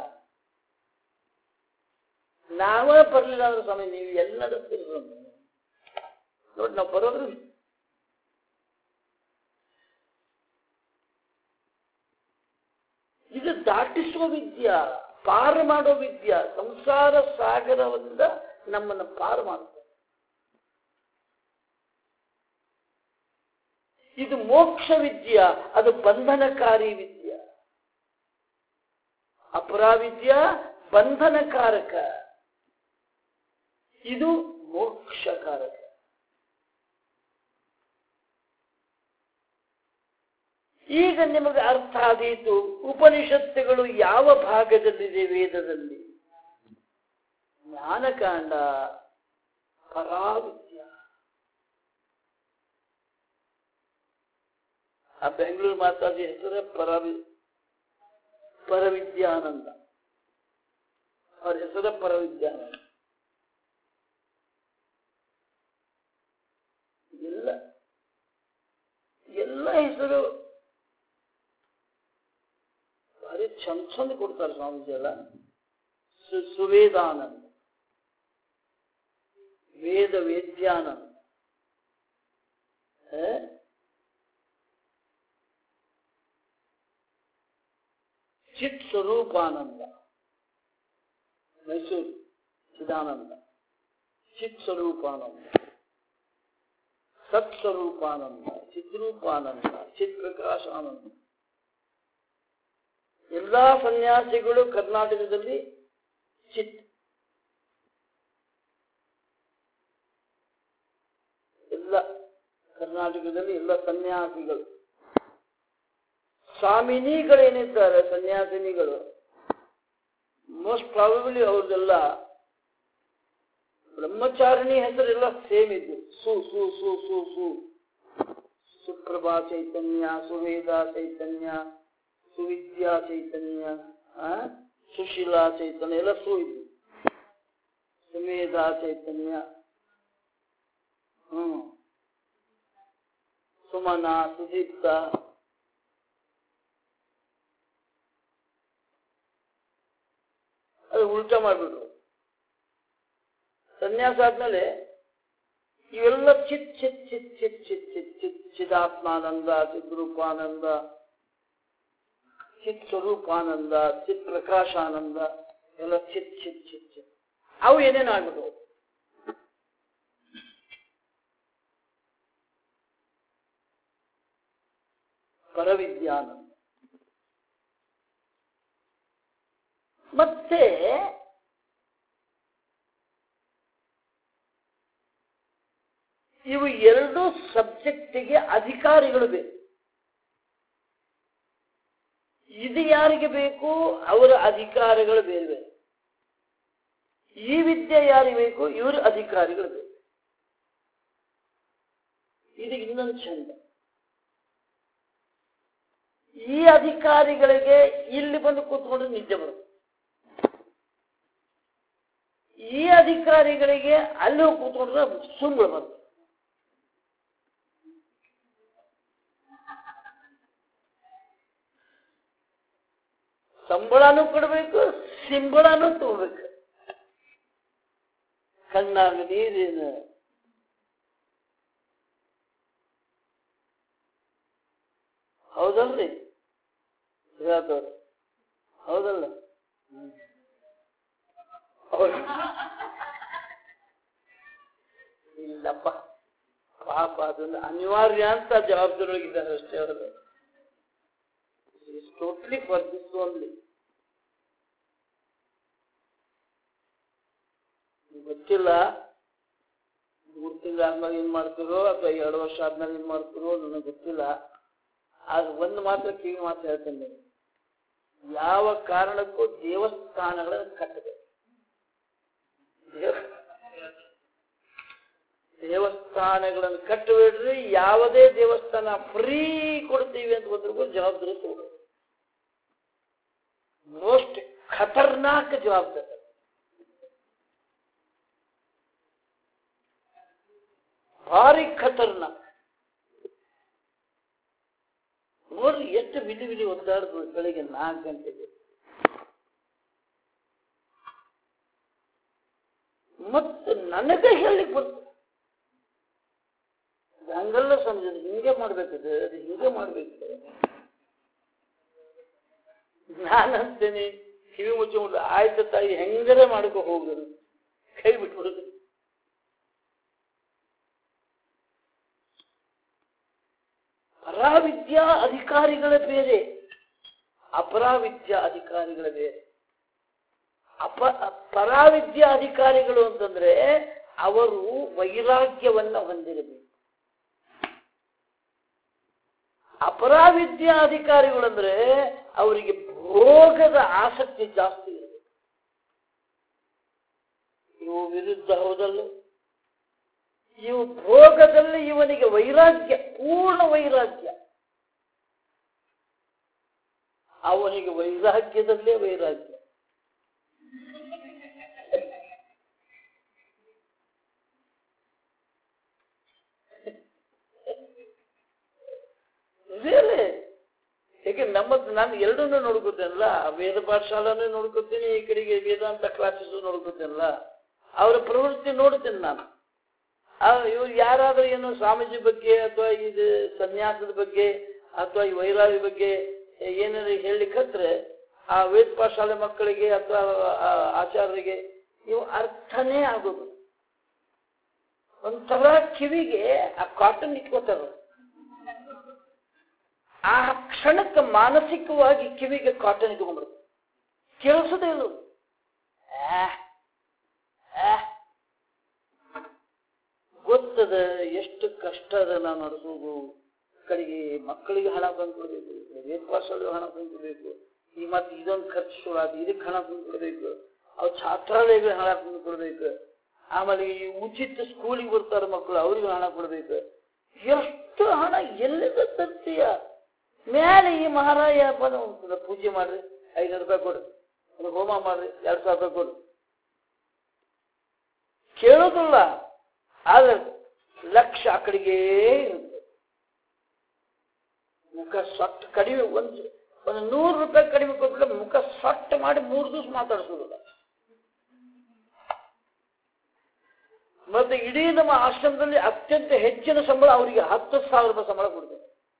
ನಾವೇ ಬರ್ಲಿಲ್ಲ ಅಂದ್ರೆ ಸ್ವಾಮಿ ನೀವು ಎಲ್ಲ ನಡೆಸ್ತೀರಿ ಸ್ವಾಮಿ ನೋಡಿ ನಾವು ಬರೋದ್ರಿ ಇದು ದಾಟಿಸುವ ವಿದ್ಯಾ ಪಾರು ಮಾಡೋ ವಿದ್ಯಾ ಸಂಸಾರ ಸಾಗರದಿಂದ ನಮ್ಮನ್ನು ಪಾರು ಮಾಡುತ್ತೆ ಇದು ಮೋಕ್ಷ ವಿದ್ಯಾ ಅದು ಬಂಧನಕಾರಿ ವಿದ್ಯಾ ಅಪರಾವಿದ್ಯಾ ಬಂಧನಕಾರಕ ಇದು ಮೋಕ್ಷಕಾರಕ ಈಗ ನಿಮಗೆ ಅರ್ಥ ಆದೀತು ಉಪನಿಷತ್ತುಗಳು ಯಾವ ಭಾಗದಲ್ಲಿದೆ ವೇದದಲ್ಲಿ ಜ್ಞಾನಕಾಂಡ ಪರಾವಿದ್ಯ ಆ ಬೆಂಗಳೂರು ಮಾತಾಡಿ ಹೆಸರೇ ಪರವಿ ಪರವಿದ್ಯಾನಂದ ಅವ್ರ ಹೆಸರೇ ಪರವಿದ್ಯಾನಂದ ಎಲ್ಲ ಎಲ್ಲ ಹೆಸರು ಭಾರಿ ಚಂದ ಚಂದ ಕೊಡ್ತಾರೆ ಸ್ವಾಮೀಜಿ ಎಲ್ಲ ಸು- ಸುವೇದಾನಂದ ವೇದ ವೇದ್ಯಾನಂದ ಆ? ಚಿತ್ ಸ್ವರೂಪಾನಂದ ಮೈಸೂರು ಚಿದಾನಂದ ಚಿತ್ ಸ್ವರೂಪಾನಂದ ಸತ್ ಸ್ವರೂಪಾನಂದ ಚಿತ್ರೂಪಾನಂದ ಚಿತ್ ಪ್ರಕಾಶಾನಂದ ಎಲ್ಲಾ ಸನ್ಯಾಸಿಗಳು ಕರ್ನಾಟಕದಲ್ಲಿ ಚಿತ್ ಎಲ್ಲ ಕರ್ನಾಟಕದಲ್ಲಿ ಎಲ್ಲ ಸನ್ಯಾಸಿಗಳು ಸ್ವಾಮಿನಿಗಳೇನಿದ್ದಾರೆ ಸನ್ಯಾಸಿನಿಗಳು ಮೋಸ್ಟ್ ಪ್ರಾಬಬ್ಲಿ ಅವ್ರದೆಲ್ಲ ಬ್ರಹ್ಮಚಾರಿಣಿ ಹೆಸರೆಲ್ಲ ಸೇಮ್ ಇದ್ದು ಸು ಸು ಸು ಸು ಸು ಸುಪ್ರಭಾ ಚೈತನ್ಯ ಸುವೇದ ಚೈತನ್ಯ ಸುವಿದ್ಯಾ ಚೈತನ್ಯ ಆ? ಸುಶೀಲಾ ಚೈತನ್ಯ ಎಲ್ಲ ಸು ಇದ್ದು ಸುಮೇಧ ಚೈತನ್ಯ ಹ್ಮ್ ಸುಮನ ಸುದೀಪ್ತ ಅದು ಉಲ್ಟಾ ಮಾಡ್ಬಿಟ್ರು ಸನ್ಯಾಸ ಆದ್ಮೇಲೆ ಇವೆಲ್ಲ ಚಿತ್ ಚಿತ್ ಚಿತ್ ಚಿತ್ ಚಿತ್ ಚಿತ್ ಚಿತ್ ಚಿದಾತ್ಮಾನಂದ ಚಿದ್ರೂಪಾನಂದ ಚಿತ್ ಸ್ವರೂಪಾನಂದ ಚಿತ್ ಪ್ರಕಾಶಾನಂದ ಎಲ್ಲ ಚಿತ್ ಚಿತ್ ಚಿತ್ ಚಿತ್ ಅವು ಏನೇನು ಆಗ್ಬಿಟ್ಟು ಪರವಿದ್ಯಾನಂದ ಮತ್ತೆ ಇವು ಎರಡು ಸಬ್ಜೆಕ್ಟಿಗೆ ಅಧಿಕಾರಿಗಳು ಬೇಕು ಇದು ಯಾರಿಗೆ ಬೇಕು ಅವರ ಅಧಿಕಾರಿಗಳು ಬೇರೆ ಬೇರೆ ಈ ವಿದ್ಯೆ ಯಾರಿಗೆ ಬೇಕು ಇವರು ಅಧಿಕಾರಿಗಳು ಬೇಕು ಇದು ಇನ್ನೊಂದು ಚಂದ ಈ ಅಧಿಕಾರಿಗಳಿಗೆ ಇಲ್ಲಿ ಬಂದು ಕೂತ್ಕೊಂಡ್ರೆ ನಿದ್ದೆ ಬರುತ್ತೆ ಈ ಅಧಿಕಾರಿಗಳಿಗೆ ಅಲ್ಲಿ ಹೋಗಿ ಕೂತ್ಕೊಂಡ್ರೆ ಸುಮ್ಮನೆ ಬರುತ್ತೆ ಸಂಬಳನೂ ಕೊಡ್ಬೇಕು ಸಿಂಬಳನೂ ತಗೋಬೇಕು ಕಣ್ಣಾಗ ನೀರೇನು ಹೌದಲ್ರಿ ಹೇಳ್ತವ್ರು ಹೌದಲ್ಲ ಹೌದು. ಇಲ್ಲಪ್ಪ ಪಾಪ ಅದೊಂದು ಅನಿವಾರ್ಯ ಅಂತ ಜವಾಬ್ದಾರಿಯಾಗಿದ್ದಾರೆ ಅಷ್ಟೇ ಅವರು ಟೋಟ್ಲಿ ಫಾರ್ ದಿಸ್ ಓನ್ಲಿ ಗೊತ್ತಿಲ್ಲ ಮೂರು ತಿಂಗಳು ಆದ್ಮೇಲೆ ಏನ್ ಮಾಡ್ತಿರೋ ಅಥವಾ ಎರಡು ವರ್ಷ ಆದ್ಮೇಲೆ ಏನ್ ಮಾಡ್ತಿರೋ ನನಗೆ ಗೊತ್ತಿಲ್ಲ ಆದ್ರೆ ಒಂದು ಮಾತ್ರ ಕಿವಿ ಮಾತು ಹೇಳ್ತೇನೆ ನಾನು. ಯಾವ ಕಾರಣಕ್ಕೂ ದೇವಸ್ಥಾನಗಳನ್ನು ಕಟ್ಟಬೇಕು ದೇವ- ದೇವಸ್ಥಾನಗಳನ್ನು ಕಟ್ಟಬೇಡ್ರಿ ಯಾವುದೇ ದೇವಸ್ಥಾನ ಫ್ರೀ ಕೊಡ್ತೀವಿ ಅಂತ ಬಂದ್ರಿಗೂ ಜವಾಬ್ದಾರಿ ತಗೊಳ್ಳಿ ಮೋಸ್ಟ್ ಖತರ್ನಾಕ್ ಜವಾಬ್ದಾರಿ ಭಾರಿ ಖತರ್ನಾಕ್ ನೋಡ್ರಿ ಎಷ್ಟು ವಿಲಿ ವಿಲಿ ಒದ್ದಾಡಿದ್ರು ಬೆಳಿಗ್ಗೆ ನಾಲ್ಕು ಗಂಟೆಗೆ ಮತ್ತೆ ನನಗೆ ಹೇಳಿಕ್ ಬಂತು ಹಂಗೆಲ್ಲ ಸಮಜದ ಹಿಂಗೆ ಮಾಡ್ಬೇಕದು ಅದು ಹಿಂಗೆ ಮಾಡ್ಬೇಕು ನಾನಂತೇನೆ ಕಿವಿ ಮುಚ್ಚ ಆಯ್ತು ತಾಯಿ ಹೆಂಗರೆ ಮಾಡ್ಕೊ ಹೋಗುದು ಕೈ ಬಿಟ್ಬಿಡುದು ಪರಾವಿದ್ಯಾ ಅಧಿಕಾರಿಗಳ ಬೇರೆ ಅಪರಾವಿದ್ಯಾ ಅಧಿಕಾರಿಗಳ ಬೇರೆ ಅಪ ಪರಾವಿದ್ಯಾ ಅಧಿಕಾರಿಗಳು ಅಂತಂದ್ರೆ ಅವರು ವೈರಾಗ್ಯವನ್ನ ಹೊಂದಿರಬೇಕು ಅಪರಾವಿದ್ಯಾ ಅಧಿಕಾರಿಗಳು ಅಂದ್ರೆ ಅವರಿಗೆ ಭೋಗದ ಆಸಕ್ತಿ ಜಾಸ್ತಿ ಇರಬೇಕು ಇವು ವಿರುದ್ಧ ಹೌದಲ್ಲ ಇವು ಭೋಗದಲ್ಲಿ ಇವನಿಗೆ ವೈರಾಗ್ಯ ಪೂರ್ಣ ವೈರಾಗ್ಯ ಅವನಿಗೆ ವೈರಾಗ್ಯದಲ್ಲೇ ವೈರಾಗ್ಯ ರಿಯಲಿ ಹೇಗೆ ನಮ್ಮದು ನಾನು ಎರಡನ್ನೂ ನೋಡ್ಕೋತೇನಲ್ಲ ವೇದ ಪಾಠಶಾಲಾನು ನೋಡ್ಕೋತೀನಿ ಈ ಕಡೆಗೆ ವೇದಾಂತ ಕ್ಲಾಸಸ್ ನೋಡ್ಕೋತೇನಲ್ಲ ಅವರ ಪ್ರವೃತ್ತಿ ನೋಡ್ತೇನೆ ನಾನು ಇವ್ರು ಯಾರಾದ್ರೂ ಏನು ಸ್ವಾಮೀಜಿ ಬಗ್ಗೆ ಅಥವಾ ಇದು ಸನ್ಯಾಸದ ಬಗ್ಗೆ ಅಥವಾ ಈ ವೈರಾಗ್ಯ ಬಗ್ಗೆ ಏನಾದ್ರು ಹೇಳಲಿಕ್ಕಂದ್ರೆ ಆ ವೇದ ಪಾಠಶಾಲೆ ಮಕ್ಕಳಿಗೆ ಅಥವಾ ಆಚಾರ್ಯರಿಗೆ ಇವು ಅರ್ಥನೇ ಆಗೋದು ಒಂಥರ ಕಿವಿಗೆ ಆ ಕಾಟನ್ ಇಟ್ಕೋತಾರ ಆ ಕ್ಷಣಕ್ಕೆ ಮಾನಸಿಕವಾಗಿ ಕಿವಿಗೆ ಕಾಟನ್ ಇಟ್ಕೊಂಡ್ಬಿಡುತ್ತೆ ಕೇಳಿಸೋದೇ ಇಲ್ಲ ಅದು. ಆ, ಆ. ಗೊತ್ತದ ಎಷ್ಟು ಕಷ್ಟ ಅದ ನಾವು ನಡೆಸೋದು ಕಡೆಗೆ ಮಕ್ಕಳಿಗೆ ಹಣ ತಂದು ಕೊಡಬೇಕು ವೇದವಾಸಗಳಿಗೆ ಹಣ ತಂದು ಕೊಡಬೇಕು ಈ ಮತ್ತೆ ಇದೊಂದು ಖರ್ಚು ಶುರು ಆದ ಇದಕ್ಕೆ ಹಣ ತಂದು ಕೊಡಬೇಕು ಅವ್ರು ಛಾತ್ರಾಲಯಗಳಿಗೆ ಹಣ ತಂದು ಕೊಡಬೇಕು ಆಮೇಲೆ ಈ ಉಚಿತ ಸ್ಕೂಲಿಗೆ ಬರ್ತಾರೆ ಮಕ್ಕಳು ಅವ್ರಿಗೆ ಹಣ ಕೊಡಬೇಕು ಎಷ್ಟು ಹಣ ಎಲ್ಲಿಂದ ತರ್ತೀಯ ಮೇಲೆ ಈ ಮಹಾರಾಯ ಬಂದು ಒಂದು ಪೂಜೆ ಮಾಡ್ರಿ ಐನೂರು ರೂಪಾಯಿ ಕೊಡು ಒಂದು ಹೋಮ ಮಾಡ್ರಿ ಎರಡು ಸಾವಿರ ರೂಪಾಯಿ ಕೊಡು ಕೇಳೋದಿಲ್ಲ ಆದ್ರೆ ಲಕ್ಷ ಆ ಕಡೆಗೆ ಇರುತ್ತೆ ಮುಖ ಸೊಟ್ಟ ಕಡಿಮೆ ಒಂದು ಒಂದು ನೂರು ರೂಪಾಯಿ ಕಡಿಮೆ ಕೊಟ್ಬಿಟ್ರೆ ಮುಖ ಸೊಟ್ಟ ಮಾಡಿ ಮೂರು ದಿವಸ ಮಾತಾಡಿಸೋದಿಲ್ಲ ಮತ್ತೆ ಇಡೀ ನಮ್ಮ ಆಶ್ರಮದಲ್ಲಿ ಅತ್ಯಂತ ಹೆಚ್ಚಿನ ಸಂಬಳ ಅವರಿಗೆ ಹತ್ತು ಸಾವಿರ ರೂಪಾಯಿ ಸಂಬಳ ಕೊಡ್ತೇವೆ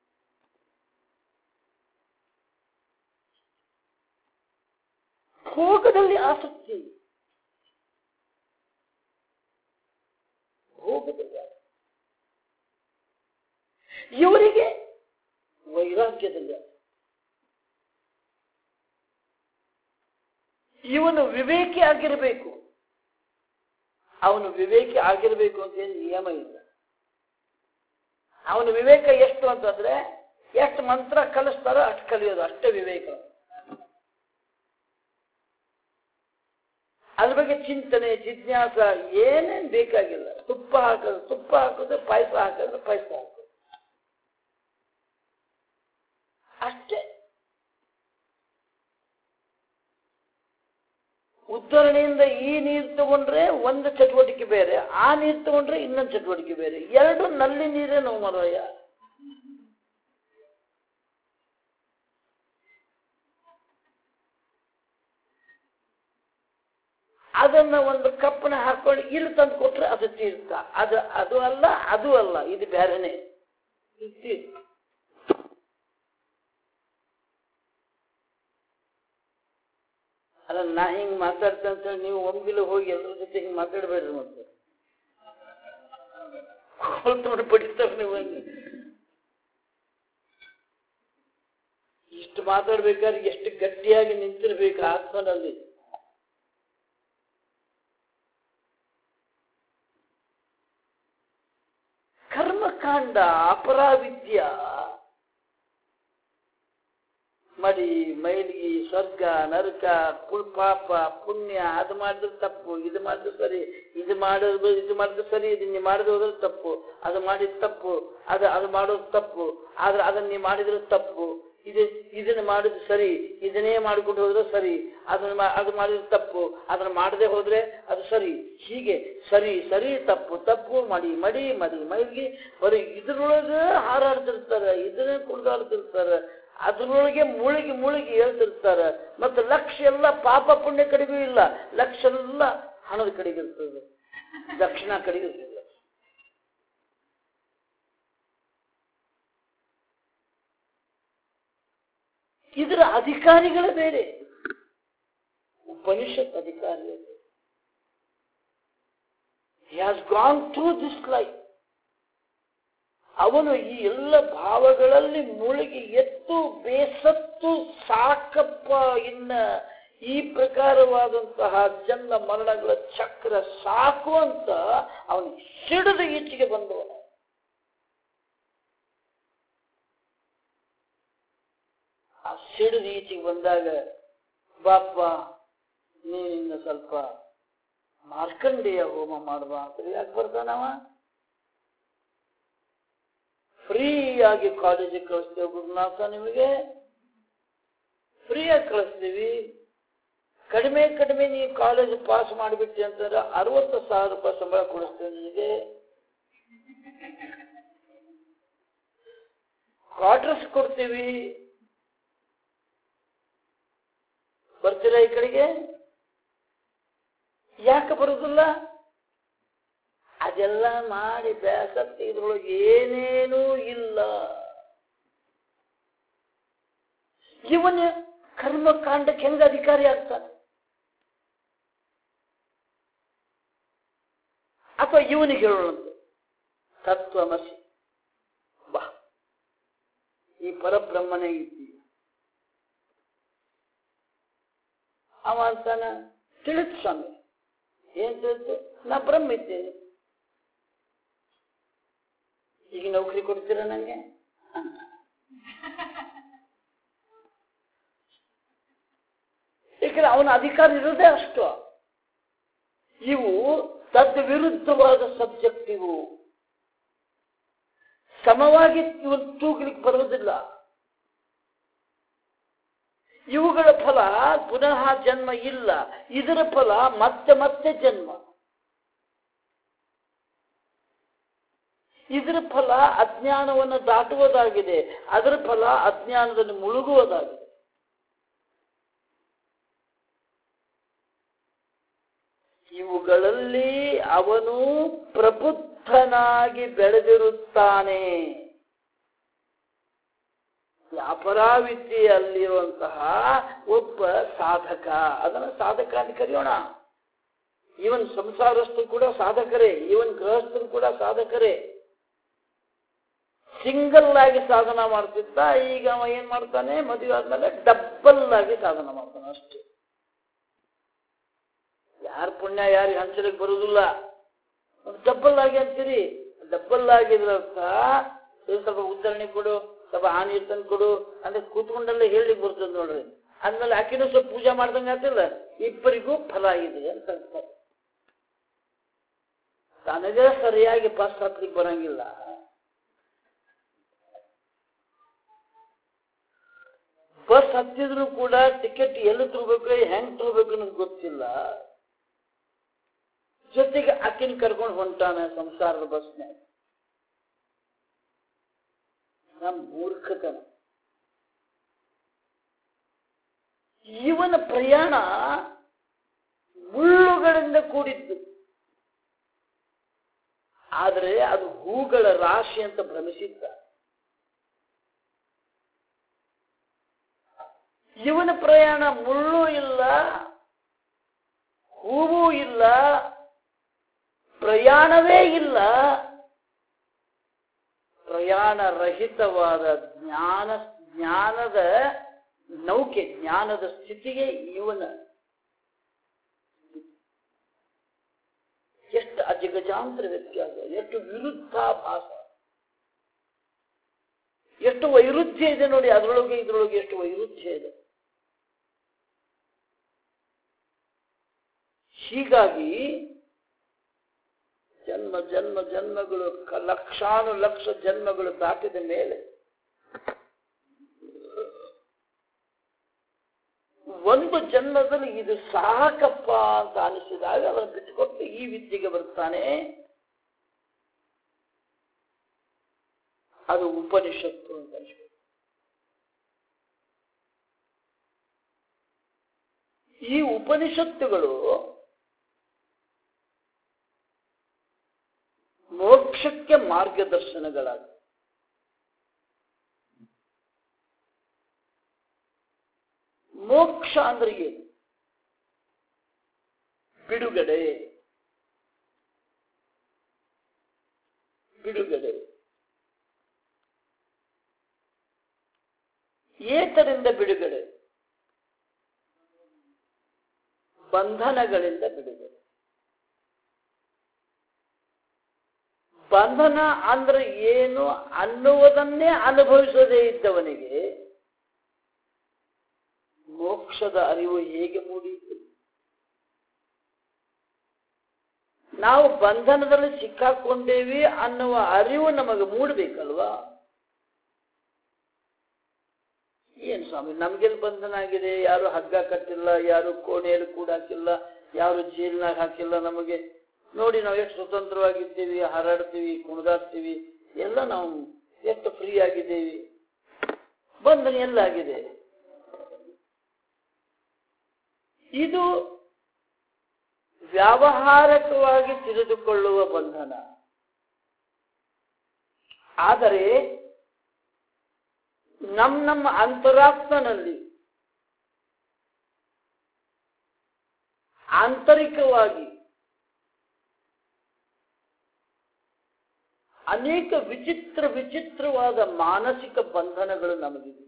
ಭೋಗದಲ್ಲಿ ಆಸಕ್ತಿ ಭೋಗದಲ್ಲಿ ಆಸಕ್ತಿ. ಇವರಿಗೆ ವೈರಾಗ್ಯದಲ್ಲಿ ಆಸಕ್ತಿ. ಇವನು ವಿವೇಕಿ ಆಗಿರಬೇಕು ಅವನು ವಿವೇಕಿ ಆಗಿರಬೇಕು ಅಂತ ಏನು ನಿಯಮ ಇಲ್ಲ ಅವನ ವಿವೇಕ ಎಷ್ಟು ಅಂತಂದ್ರೆ ಎಷ್ಟು ಮಂತ್ರ ಕಲಿಸ್ತಾರೋ ಅಷ್ಟು ಕಲಿಯೋದು ಅಷ್ಟೇ ವಿವೇಕ ಅದ್ರ ಬಗ್ಗೆ ಚಿಂತನೆ ಜಿಜ್ಞಾಸ ಏನೇನ್ ಬೇಕಾಗಿಲ್ಲ ತುಪ್ಪ ಹಾಕೋದು ತುಪ್ಪ ಹಾಕೋದು ಪಾಯಸ ಹಾಕಿದ್ರೆ ಪಾಯಸ ಹಾಕೋದು ಅಷ್ಟೇ ಉದ್ಧರಣೆಯಿಂದ ಈ ನೀರು ತಗೊಂಡ್ರೆ ಒಂದು ಚಟುವಟಿಕೆ ಬೇರೆ ಆ ನೀರು ತಗೊಂಡ್ರೆ ಇನ್ನೊಂದು ಚಟುವಟಿಕೆ ಬೇರೆ ಎರಡು ನಲ್ಲಿ ನೀರೇ ನಾವು ಮರಯ್ಯ ಅದನ್ನ ಒಂದು ಕಪ್ಪನ ಹಾಕೊಂಡು ಇಲ್ಲಿ ತಂದು ಕೊಟ್ರೆ ಅದು ತೀರ್ಥ ಅದು ಅದು ಅಲ್ಲ ಅದು ಅಲ್ಲ ಇದು ಬೇರೆನೆ ಇದು ತೀರ್ಥ ಅಲ್ಲ ನಾ ಹಿಂಗ್ ಮಾತಾಡ್ತೆ ಅಂತ ಹೇಳಿ ನೀವು ಒಮ್ಗಿಲು ಹೋಗಿ ಎಲ್ಲರ ಜೊತೆ ಹಿಂಗ್ ಮಾತಾಡ್ಬೇಡ್ರಿ ಮತ್ತೆ ಕೋಲ್ತೊಂಡು ಪಡಿತಾರ ನೀವು ಹಂಗೆ. ಇಷ್ಟು ಮಾತಾಡ್ಬೇಕಾದ್ರೆ ಎಷ್ಟು ಗಟ್ಟಿಯಾಗಿ ನಿಂತಿರ್ಬೇಕು ಆತ್ಮನಲ್ಲಿ ಕರ್ಮಕಾಂಡ ಅಪರಾವಿದ್ಯ ಮಡಿ ಮೈಲಿಗೆ ಸ್ವರ್ಗ ನರಕ ಪುಳ್ ಪಾಪ ಪುಣ್ಯ ಅದು ಮಾಡಿದ್ರೆ ತಪ್ಪು ಇದು ಮಾಡಿದ್ರೆ ಸರಿ ಇದು ಮಾಡೋದು ಇದು ಮಾಡಿದ್ರೆ ಸರಿ ಇದು ನೀವು ಮಾಡಿದ್ರೆ ಹೋದ್ರೆ ತಪ್ಪು ಅದು ಮಾಡಿದ ತಪ್ಪು ಅದು ಅದು ಮಾಡೋದು ತಪ್ಪು ಆದ್ರೆ ಅದನ್ನ ನೀವು ಮಾಡಿದ್ರೆ ತಪ್ಪು ಇದು ಇದನ್ನ ಮಾಡಿದ್ರೆ ಸರಿ ಇದನ್ನೇ ಮಾಡ್ಕೊಂಡು ಹೋದ್ರೆ ಸರಿ ಅದನ್ನ ಮಾ- ಅದು ಮಾಡಿದ್ರೆ ತಪ್ಪು ಅದನ್ನ ಮಾಡದೆ ಹೋದ್ರೆ ಅದು ಸರಿ ಹೀಗೆ ಸರಿ ಸರಿ ತಪ್ಪು ತಪ್ಪು ಮಡಿ ಮಡಿ ಮಡಿ ಮೈಲಿಗೆ ಬರೀ ಇದ್ರೊಳಗೆ ಹಾರಾಡ್ತಿರ್ತಾರೆ ಇದನ್ನೇ ಕುಡ್ದಾಡ್ತಿರ್ತಾರೆ ಅದ್ರೊಳಗೆ ಮುಳುಗಿ ಮುಳುಗಿ ಹೇಳ್ತಿರ್ತಾರೆ ಮತ್ತು ಲಕ್ಷ ಎಲ್ಲ ಪಾಪ ಪುಣ್ಯ ಕಡೆಗೂ ಇಲ್ಲ ಲಕ್ಷ ಎಲ್ಲ ಹಣದ ಕಡೆಗೆ ಇರ್ತದೆ ದಕ್ಷಿಣ ಕಡೆಗೆ ಇರ್ತದೆ ಇದರ ಅಧಿಕಾರಿಗಳೇ ಬೇರೆ ಉಪನಿಷತ್ ಅಧಿಕಾರಿಗಳೇ ಬೇರೆ He has gone through this life. ಅವನು ಈ ಎಲ್ಲ ಭಾವಗಳಲ್ಲಿ ಮುಳುಗಿ ಎತ್ತು ಬೇಸತ್ತು ಸಾಕಪ್ಪ ಇನ್ನ ಈ ಪ್ರಕಾರವಾದಂತಹ ಜನ್ಮ ಮರಣಗಳ ಚಕ್ರ ಸಾಕು ಅಂತ ಅವನು ಸಿಡಿದು ಈಚೆಗೆ ಬಂದವನು ಆ ಸಿಡಿದು ಈಚೆಗೆ ಬಂದಾಗ ಬಾಪ್ಪ ನೀನಿನ್ನ ಸ್ವಲ್ಪ ಮಾರ್ಕಂಡೇಯ ಹೋಮ ಮಾಡುವ ಅಂತ ಯಾಕೆ ಬರ್ತಾನವ ಫ್ರೀ ಆಗಿ ಕಾಲೇಜಿಗೆ ಕಳಿಸ್ತೇವೆ ಗುರುನಾಥ ನಿಮಗೆ ಫ್ರೀಯಾಗಿ ಕಳಿಸ್ತೀವಿ ಕಡಿಮೆ ಕಡಿಮೆ ನೀವು ಕಾಲೇಜ್ ಪಾಸ್ ಮಾಡಿಬಿಟ್ಟಿ ಅಂತಂದ್ರೆ ಅರವತ್ತು ಸಾವಿರ ರೂಪಾಯಿ ಸಂಬಳ ಕೊಡಿಸ್ತೇವೆ ನಿನಗೆ ಕ್ವಾರ್ಟರ್ಸ್ ಕೊಡ್ತೀವಿ ಬರ್ತೀರಾ ಈ ಕಡೆಗೆ ಯಾಕೆ ಬರುದಿಲ್ಲ ಅದೆಲ್ಲ ಮಾಡಿ ಬೇಸತ್ತು ಇದ್ರೊಳಗೆ ಏನೇನೂ ಇಲ್ಲ ಇವನ ಕರ್ಮಕಾಂಡಕ್ಕೆ ಹೆಂಗ ಅಧಿಕಾರಿ ಆಗ್ತಾನೆ ಅಥವಾ ಇವನಿಗೆ ಹೇಳೋಣಂತೆ ತತ್ವಮಸಿ ಬಾ ಈ ಪರಬ್ರಹ್ಮನೇ ಇದ್ದೀಯ ಅವ ಅಂತಾನ ತಿಳಿತು ಸ್ವಾಮಿ ಏನ್ ತಿಳಿತು ನಾ ಬ್ರಹ್ಮ ಇದ್ದೇನೆ ಈಗ ನೌಕರಿ ಕೊಡ್ತೀರ ನಂಗೆ ಅಂತ ಏಕೆಂದ್ರೆ ಅವನ ಅಧಿಕಾರ ಇರೋದೇ ಅಷ್ಟು ಇವು ತದ್ ವಿರುದ್ಧವಾದ ಸಬ್ಜೆಕ್ಟ್ ಇವು ಸಮವಾಗಿ ಇವು ತೂಗ್ಲಿಕ್ಕೆ ಬರುವುದಿಲ್ಲ ಇವುಗಳ ಫಲ ಪುನಃ ಜನ್ಮ ಇಲ್ಲ ಇದರ ಫಲ ಮತ್ತೆ ಮತ್ತೆ ಜನ್ಮ ಇದರ ಫಲ ಅಜ್ಞಾನವನ್ನು ದಾಟುವುದಾಗಿದೆ ಅದರ ಫಲ ಅಜ್ಞಾನದಲ್ಲಿ ಮುಳುಗುವುದಾಗಿದೆ ಇವುಗಳಲ್ಲಿ ಅವನು ಪ್ರಬುದ್ಧನಾಗಿ ಬೆಳೆದಿರುತ್ತಾನೆ ವ್ಯಾಪಾರವಿದ್ಯೆಯಲ್ಲಿರುವಂತಹ ಒಬ್ಬ ಸಾಧಕ ಅದನ್ನು ಸಾಧಕ ಅಂತ ಕರೆಯೋಣ ಇವನ್ ಸಂಸಾರಸ್ಥರು ಕೂಡ ಸಾಧಕರೇ ಇವನ್ ಗೃಹಸ್ಥರು ಕೂಡ ಸಾಧಕರೇ ಸಿಂಗಲ್ ಆಗಿ ಸಾಧನ ಮಾಡ್ತಿದ್ದ ಈಗ ಅವ ಏನ್ ಮಾಡ್ತಾನೆ ಮದುವೆ ಆದ್ಮೇಲೆ ಡಬ್ಬಲ್ ಆಗಿ ಸಾಧನ ಮಾಡ್ತಾನೆ ಅಷ್ಟೇ ಯಾರ ಪುಣ್ಯ ಯಾರಿಗೆ ಹಂಚಲಿಕ್ಕೆ ಬರುವುದಿಲ್ಲ ಡಬ್ಬಲ್ ಆಗಿ ಅಂತೀರಿ ಡಬ್ಬಲ್ ಆಗಿದ್ರ ಅರ್ಥ ಸ್ವಲ್ಪ ಉದಾಹರಣೆ ಕೊಡು ಸ್ವಲ್ಪ ಹಾನಿ ಇರ್ತಂದು ಕೊಡು ಅಂದ್ರೆ ಕೂತ್ಕೊಂಡಲ್ಲೇ ಹೇಳಿಕ್ ಬರ್ತದೆ ನೋಡ್ರಿ ಅಂದ್ಮೇಲೆ ಆಕಿನೂ ಸ್ವಲ್ಪ ಪೂಜೆ ಮಾಡ್ದಂಗೆ ಆಗ್ತಿಲ್ಲ ಇಬ್ಬರಿಗೂ ಫಲ ಇದೆ ಅಂತ ಅರ್ಥ ತನಗೆ ಸರಿಯಾಗಿ ಬಸ್ ಹತ್ಲಿಕ್ಕೆ ಬರಂಗಿಲ್ಲ ಬಸ್ ಹತ್ತಿದ್ರು ಕೂಡ ಟಿಕೆಟ್ ಎಲ್ಲಿ ತಗೋಬೇಕು ಹೆಂಗ್ ತಗೋಬೇಕು ಅನ್ನೋದು ಗೊತ್ತಿಲ್ಲ ಜೊತೆಗೆ ಅಕ್ಕಿನ ಕರ್ಕೊಂಡು ಹೊಂಟಾನ ಸಂಸಾರದ ಬಸ್ನ್ಯಾಗ ನಮ್ ಮೂರ್ಖತನ ಇವನ ಪ್ರಯಾಣ ಮುಳ್ಳುಗಳಿಂದ ಕೂಡಿದ್ದು ಆದರೆ ಅದು ಹೂಗಳ ರಾಶಿ ಅಂತ ಭ್ರಮಿಸಿದ್ದ ಇವನ ಪ್ರಯಾಣ ಮುಳ್ಳು ಇಲ್ಲ ಹೂವು ಇಲ್ಲ ಪ್ರಯಾಣವೇ ಇಲ್ಲ ಪ್ರಯಾಣ ರಹಿತವಾದ ಜ್ಞಾನ ಜ್ಞಾನದ ನೌಕೆ ಜ್ಞಾನದ ಸ್ಥಿತಿಗೆ ಇವನ ಎಷ್ಟು ಅಜಗಜಾಂತರ ವ್ಯತ್ಯಾಸ ಎಷ್ಟು ವಿರುದ್ಧಾಭಾಸ ಎಷ್ಟು ವೈರುಧ್ಯ ಇದೆ ನೋಡಿ ಅದರೊಳಗೆ ಇದರೊಳಗೆ ಎಷ್ಟು ವೈರುಧ್ಯ ಇದೆ ಹೀಗಾಗಿ ಜನ್ಮ ಜನ್ಮ ಜನ್ಮಗಳು ಕ- ಲಕ್ಷಾನು ಲಕ್ಷ ಜನ್ಮಗಳು ದಾಟಿದ ಮೇಲೆ ಒಂದು ಜನ್ಮದಲ್ಲಿ ಇದು ಸಾಕಪ್ಪ ಅಂತ ಅನಿಸಿದಾಗ ಅದನ್ನು ಬಿಟ್ಟುಕೊಟ್ಟು ಈ ವಿದ್ಯೆಗೆ ಬರ್ತಾನೆ ಅದು ಉಪನಿಷತ್ತು ಅಂತ ಅನ್ಸ್ಬೇಕು ಈ ಉಪನಿಷತ್ತುಗಳು ಮೋಕ್ಷಕ್ಕೆ ಮಾರ್ಗದರ್ಶನಗಳಾಗ ಮೋಕ್ಷ ಅಂದ್ರೆ ಏನು ಬಿಡುಗಡೆ ಬಿಡುಗಡೆ ಏತರಿಂದ ಬಿಡುಗಡೆ ಬಂಧನಗಳಿಂದ ಬಿಡುಗಡೆ ಬಂಧನ ಅಂದ್ರೆ ಏನು ಅನ್ನುವುದನ್ನೇ ಅನುಭವಿಸದೇ ಇದ್ದವನಿಗೆ ಮೋಕ್ಷದ ಅರಿವು ಹೇಗೆ ಮೂಡಿತು ನಾವು ಬಂಧನದಲ್ಲಿ ಸಿಕ್ಕಾಕೊಂಡೇವಿ ಅನ್ನುವ ಅರಿವು ನಮಗೆ ಮೂಡಬೇಕಲ್ವಾ ಏನ್ ಸ್ವಾಮಿ ನಮ್ಗೆಲ್ಲಿ ಬಂಧನ ಆಗಿದೆ ಯಾರು ಹಗ್ಗ ಕಟ್ಟಿಲ್ಲ ಯಾರು ಕೋಣೆಯಲ್ಲಿ ಕೂಡ ಹಾಕಿಲ್ಲ ಯಾರು ಜೈಲ್ನಾಗ ಹಾಕಿಲ್ಲ ನಮಗೆ ನೋಡಿ ನಾವು ಎಷ್ಟು ಸ್ವತಂತ್ರವಾಗಿದ್ದೀವಿ ಹಾರಾಡ್ತೀವಿ ಕುಣಿದಾಡ್ತೀವಿ ಎಲ್ಲ ನಾವು ಎಷ್ಟು ಫ್ರೀ ಆಗಿದ್ದೇವೆ ಬಂಧನ ಎಲ್ಲಾಗಿದೆ ಇದು ವ್ಯಾವಹಾರಿಕವಾಗಿ ತಿಳಿದುಕೊಳ್ಳುವ ಬಂಧನ ಆದರೆ ನಮ್ಮ ನಮ್ಮ ಅಂತರಾತ್ಮನಲ್ಲಿ ಆಂತರಿಕವಾಗಿ ಅನೇಕ ವಿಚಿತ್ರ ವಿಚಿತ್ರವಾದ ಮಾನಸಿಕ ಬಂಧನಗಳು ನಮಗಿದೆ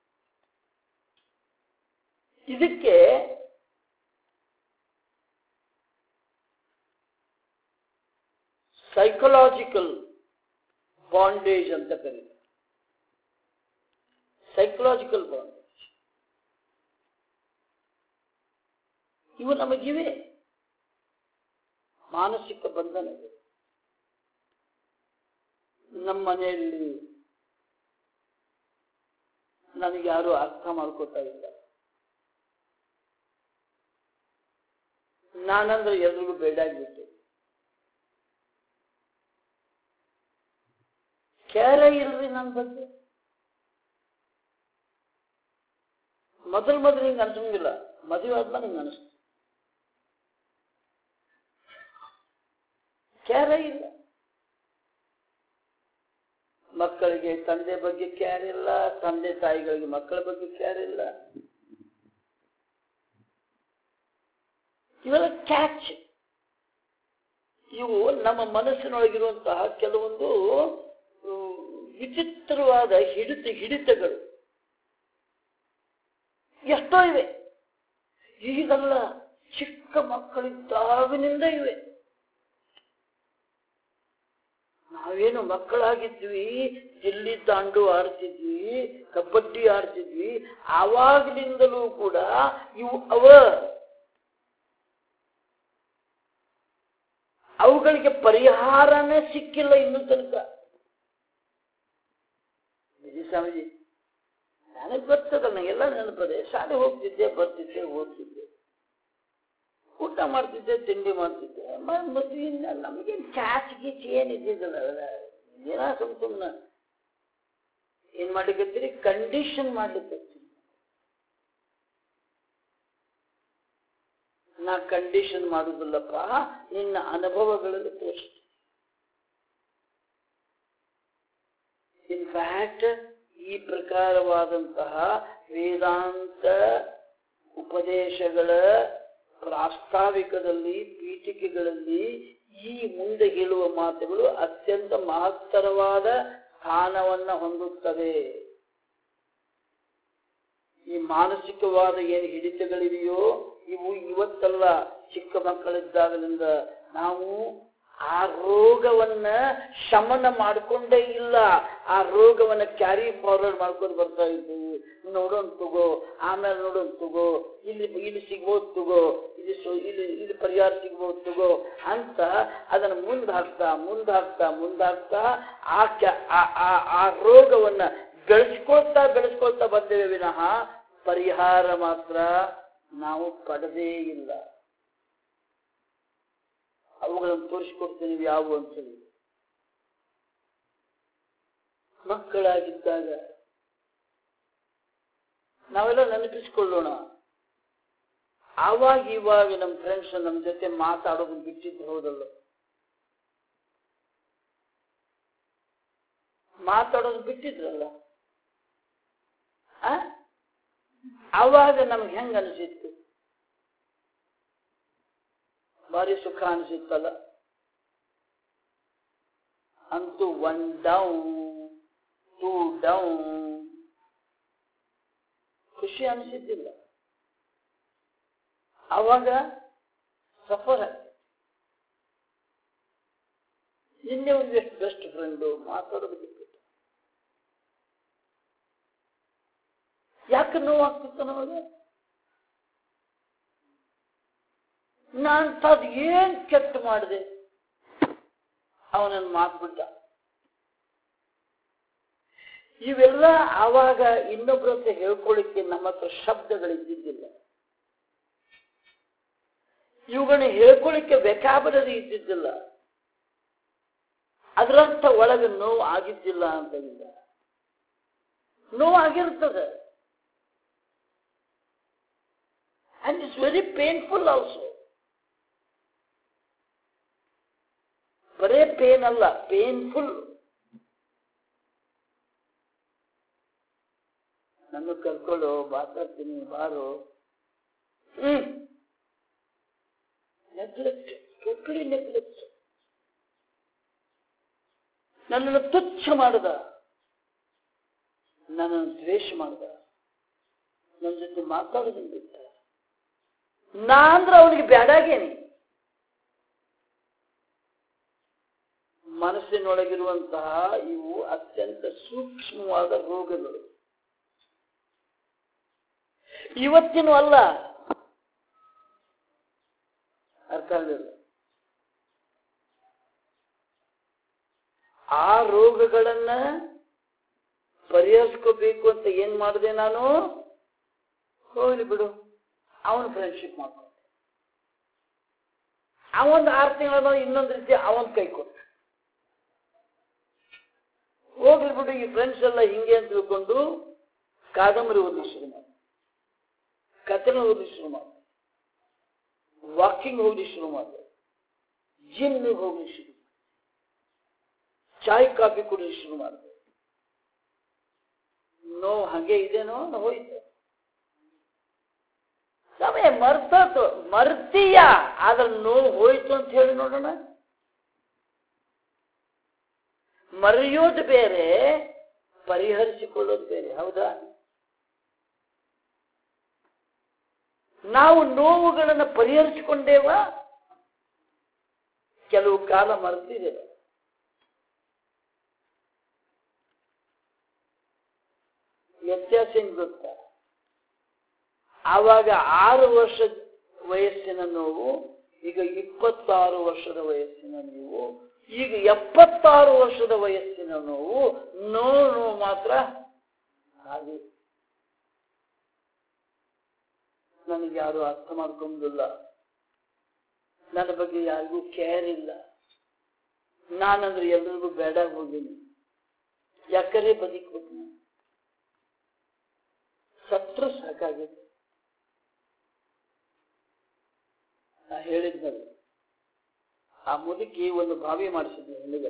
ಇದಕ್ಕೆ ಸೈಕಲಾಜಿಕಲ್ ಬಾಂಡೇಜ್ ಅಂತ ಕರೀತಾರೆ ಸೈಕಲಾಜಿಕಲ್ ಬಾಂಡೇಜ್ ಇವು ನಮಗಿವೆ ಮಾನಸಿಕ ಬಂಧನಗಳು ನಮ್ಮ ಮನೆಯಲ್ಲಿ ನನಗೆ ಯಾರು ಅರ್ಥ ಮಾಡ್ಕೋತಾ ಇಲ್ಲ ನಾನಂದ್ರೆ ಎಲ್ರಿಗೂ ಬೇಡಾಗ್ಬಿಟ್ಟೆ ಕ್ಯಾರ ಇಲ್ರಿ ನನ್ನ ಬಗ್ಗೆ ಮೊದಲು ಮೊದಲು ಹಿಂಗೆ ಅನ್ಸಂಗಿಲ್ಲ ಮದುವೆ ಆದ್ಮೇಲೆ ಹಿಂಗೆ ಅನಿಸ್ತು ಕ್ಯಾರ ಇಲ್ಲ ಮಕ್ಕಳಿಗೆ ತಂದೆ ಬಗ್ಗೆ ಕ್ಯಾರ್ ಇಲ್ಲ ತಂದೆ ತಾಯಿಗಳಿಗೆ ಮಕ್ಕಳ ಬಗ್ಗೆ ಕ್ಯಾರ್ ಇಲ್ಲ ಇವೆಲ್ಲ ಕ್ಯಾಚ್ ಇವು ನಮ್ಮ ಮನಸ್ಸಿನೊಳಗಿರುವಂತಹ ಕೆಲವೊಂದು ಹ್ಮ್, ವಿಚಿತ್ರವಾದ ಹಿಡಿತ ಹಿಡಿತಗಳು ಎಷ್ಟೋ ಇವೆ ಈಗಲ್ಲ ಚಿಕ್ಕ ಮಕ್ಕಳಿದ್ದಾಗಿನಿಂದ ಇವೆ ನಾವೇನು ಮಕ್ಕಳಾಗಿದ್ವಿ ಗಿಲ್ಲಿ ದಾಂಡು ಆಡ್ತಿದ್ವಿ ಕಬಡ್ಡಿ ಆಡ್ತಿದ್ವಿ ಆವಾಗಲಿಂದಲೂ ಕೂಡ ಇವು ಅವ ಅವುಗಳಿಗೆ ಪರಿಹಾರನೇ ಸಿಕ್ಕಿಲ್ಲ ಇನ್ನೂ ತನಕ ನಿಜ ಸ್ವಾಮೀಜಿ ನನಗೆ ಬರ್ತದ ನನಗೆಲ್ಲ ನೆನಪದೆ ಶಾಲೆ ಹೋಗ್ತಿದ್ದೆ ಬರ್ತಿದ್ದೆ ಓದ್ತಿದ್ದೆ ಊಟ ಮಾಡ್ತಿದ್ದೆ ತಿಂಡಿ ಮಾಡ್ತಿದ್ದೆ ಮ- ಮದುವೆಯಿಂದ ನಮಗೇನು ಕ್ಯಾಚ್ ಗೀಚ್ ಏನಿದ್ದಿದ್ದಲ್ಲ ಅವೆಲ್ಲ. ಏನ ಸುಮ್ ಸುಮ್ಮನೆ ಏನ್ ಮಾಡ್ಲಿಕ್ಕತ್ತೀರಿ ಕಂಡೀಷನ್ ಮಾಡ್ಲಿಕ್ಕತ್ತೀರಿ ನಾ ಕಂಡೀಷನ್ ಮಾಡುದಿಲ್ಲಪ್ಪ ನಿನ್ನ ಅನುಭವಗಳಲ್ಲಿ ತೋರಿಸ್ತೀನಿ ಇನ್ಫ್ಯಾಕ್ಟ್ ಈ ಪ್ರಕಾರವಾದಂತಹ ವೇದಾಂತ ಉಪದೇಶಗಳ ಪ್ರಾಸ್ತಾವಿಕದಲ್ಲಿ ಪೀಠಿಕೆಗಳಲ್ಲಿ ಈ ಮುಂದೆ ಹೇಳುವ ಮಾತುಗಳು ಅತ್ಯಂತ ಮಹತ್ತರವಾದ ಸ್ಥಾನವನ್ನ ಹೊಂದುತ್ತವೆ ಈ ಮಾನಸಿಕವಾದ ಏನು ಹಿಡಿತಗಳಿವೆಯೋ ಇವು ಇವತ್ತಲ್ಲ ಚಿಕ್ಕ ಮಕ್ಕಳಿದ್ದಾಗಲಿಂದ ನಾವು ಆ ರೋಗವನ್ನ ಶಮನ ಮಾಡ್ಕೊಂಡೇ ಇಲ್ಲ ಆ ರೋಗವನ್ನ ಕ್ಯಾರಿ ಫಾರ್ವರ್ಡ್ ಮಾಡ್ಕೊಂಡು ಬರ್ತಾ ಇದ್ದೀವಿ ನೋಡೋಣ ತಗೋ ಆಮೇಲೆ ನೋಡೋಣ ತಗೋ ಇಲ್ಲಿ ಇಲ್ಲಿ ಸಿಗ್ಬೋದು ತಗೋ ಇಲ್ಲಿ ಸು- ಇಲ್ಲಿ ಇಲ್ಲಿ ಪರಿಹಾರ ಸಿಗ್ಬೋದು ತಗೋ ಅಂತ ಅದನ್ನ ಮುಂದೆ ಹಾಕ್ತಾ ಮುಂದೆ ಹಾಕ್ತಾ ಮುಂದೆ ಹಾಕ್ತಾ ಆ ಕ್ಯಾ- ಆ- ಆ- ಆ ರೋಗವನ್ನ ಬೆಳೆಸ್ಕೊಳ್ತಾ ಬೆಳೆಸ್ಕೊಳ್ತಾ ಬಂದೇವೆ ವಿನಃ ಪರಿಹಾರ ಮಾತ್ರ ನಾವು ಪಡೆದೇ ಇಲ್ಲ ಅವುಗಳನ್ನು ತೋರಿಸ್ಕೊಡ್ತೀನಿ ಯಾವುವು ಅಂತ ಹೇಳಿ ಮಕ್ಕಳಾಗಿದ್ದಾಗ ನಾವೆಲ್ಲ ನೆನಪಿಸ್ಕೊಳ್ಳೋಣ ಆವಾಗ ಇವಾಗ ನಮ್ಮ ಫ್ರೆಂಡ್ಸ್ ನಮ್ಮ ಜೊತೆ ಮಾತಾಡೋದು ಬಿಟ್ಟಿದ್ದು ಹೌದಲ್ಲ ಮಾತಾಡೋದು ಬಿಟ್ಟಿದ್ರಲ್ಲ ಆ? ಆವಾಗ ನಮ್ಗೆ ಹೆಂಗ ಅನಿಸಿತ್ತು ಭಾರಿ ಸುಖ ಅನಿಸಿತ್ತಲ್ಲ ಅಂತೂ ಒನ್ ಡೌನ್ ಟೂ ಡೌನ್ ಖುಷಿ ಅನಿಸಿದ್ದಿಲ್ಲ ಆವಾಗ ಸಫರ್ ನಿನ್ನೆ ಒಂದು ಎಷ್ಟು ಬೆಸ್ಟ್ ಫ್ರೆಂಡು ಮಾತಾಡೋದು ಬಿಟ್ಬಿಟ್ಟು ಯಾಕೆ ನೋವಾಗ್ತಿತ್ತು ನಮಗೆ ನಾನ್ ಏನ್ ಕೆಟ್ಟ ಮಾಡಿದೆ ಅವನನ್ನು ಮಾತ್ಬಿಟ್ಟ ಇವೆಲ್ಲ ಆವಾಗ ಇನ್ನೊಬ್ಬರ ಹತ್ರ ಹೇಳ್ಕೊಳ್ಳಿಕ್ಕೆ ನಮ್ಮ ಹತ್ರ ಶಬ್ದಗಳಿದ್ದಿದ್ದಿಲ್ಲ ಇವುಗಳನ್ನ ಹೇಳ್ಕೊಳ್ಳಿಕ್ಕೆ ವೆಕಾಬರರಿ ಇದ್ದಿದ್ದಿಲ್ಲ ಅದರಂತ ಒಳಗೆ ನೋವು ಆಗಿದ್ದಿಲ್ಲ ಅಂತ ಇಲ್ಲ ನೋವು ಆಗಿರ್ತದೆ and it's very painful also ಬರೇ ಪೇನ್ ಅಲ್ಲ ಪೇನ್ಫುಲ್ ನನ್ನ ಕರ್ಕೊಳ್ಳು ಮಾತಾಡ್ತೀನಿ ಬಾರು ಹ್ಮ್ ನೆಗ್ಲೆಕ್ಟ್ ಟೋಟಲಿ ನೆಗ್ಲೆಕ್ಟ್ ನನ್ನನ್ನು ತುಚ್ಛ ಮಾಡದ ನನ್ನನ್ನು ದ್ವೇಷ ಮಾಡದ ನನ್ನ ಜೊತೆ ಮಾತಾಡೋದನ್ನ ಬಿಟ್ಟ ನಾ ಅಂದ್ರೆ ಅವನಿಗೆ ಬ್ಯಾಡಾಗೇನಿ ಮನಸ್ಸಿನೊಳಗಿರುವಂತಹ ಇವು ಅತ್ಯಂತ ಸೂಕ್ಷ್ಮವಾದ ರೋಗಗಳು ಇವತ್ತಿನೂ ಅಲ್ಲ ಅರ್ಥ ಆಗಲಿಲ್ಲ ಆ ರೋಗಗಳನ್ನ ಪರಿಹರಿಸ್ಕೋಬೇಕು ಅಂತ ಏನ್ ಮಾಡಿದೆ ನಾನು ಹೋಗ್ಲಿ ಬಿಡು ಅವನು ಫ್ರೆಂಡ್ಶಿಪ್ ಮಾಡ್ಕೊಂಡೆ ಅವನ್ ಆರು ತಿಂಗಳ ಇನ್ನೊಂದು ರೀತಿ ಅವನ್ ಕೈ ಕೊಟ್ಟ ಹೋಗ್ಲಿ ಬಿಡು ಈ ಫ್ರೆಂಡ್ಸ್ ಎಲ್ಲ ಹಿಂಗೆ ಅಂತ ತಿಳ್ಕೊಂಡು ಕಾದಂಬರಿ ಓದಿ ಶುರು ಮಾಡಿ ಕಥನ ಓದಿ ಶುರು ಮಾಡಿ ವಾಕಿಂಗ್ ಹೋಗಿ ಶುರು ಮಾಡಿದೆ ಜಿಮ್ಗೆ ಹೋಗಿ ಶುರು ಮಾಡಿದೆ ಚಾಯ್ ಕಾಫಿ ಕುಡಿದು ಶುರು ಮಾಡಿದೆ ನೋ ಹಾಗೆ ಇದೇನೋ ನೋ ಹೋಯ್ತು ಸಮಯ ಮರ್ತೋತು ಮರ್ತೀಯ ಆದ್ರೆ ನೋವು ಹೋಯ್ತು ಅಂತ ಹೇಳಿ ನೋಡೋಣ ಮರೆಯೋದು ಬೇರೆ ಪರಿಹರಿಸಿಕೊಳ್ಳೋದು ಬೇರೆ ಹೌದಾ ನಾವು ನೋವುಗಳನ್ನು ಪರಿಹರಿಸಿಕೊಂಡೇವ ಕೆಲವು ಕಾಲ ಮರೆತಿದ್ದೇವೆ ವ್ಯತ್ಯಾಸ ಏನ್ ಗೊತ್ತಾ ಆವಾಗ ಆರು ವರ್ಷ ವಯಸ್ಸಿನ ನೋವು ಈಗ ಇಪ್ಪತ್ತಾರು ವರ್ಷದ ವಯಸ್ಸಿನ ನೋವು ಈಗ ಎಪ್ಪತ್ತಾರು ವರ್ಷದ ವಯಸ್ಸಿನ ನೋವು ನೋವು ನೋವು ಮಾತ್ರ ಹಾಗೆ ನನಗೆ ಯಾರು ಅರ್ಥ ಮಾಡ್ಕೊಂಡಿಲ್ಲ ನನ್ನ ಬಗ್ಗೆ ಯಾರಿಗೂ ಕೇರ್ ಇಲ್ಲ ನಾನಂದ್ರೆ ಎಲ್ರಿಗೂ ಬೇಡ ಹೋಗಿನಿ ಯಾಕರೆ ಬದುಕಬೇಕು ಸತ್ರ ಸಾಕಾಗಿದೆ ನಾ ಹೇಳಿದ್ನಲ್ಲ ಆ ಮುದುಕಿ ಒಂದು ಬಾವಿ ಮಾಡಿಸಿದ್ಲು ಹೆಣ್ಣಿಗೆ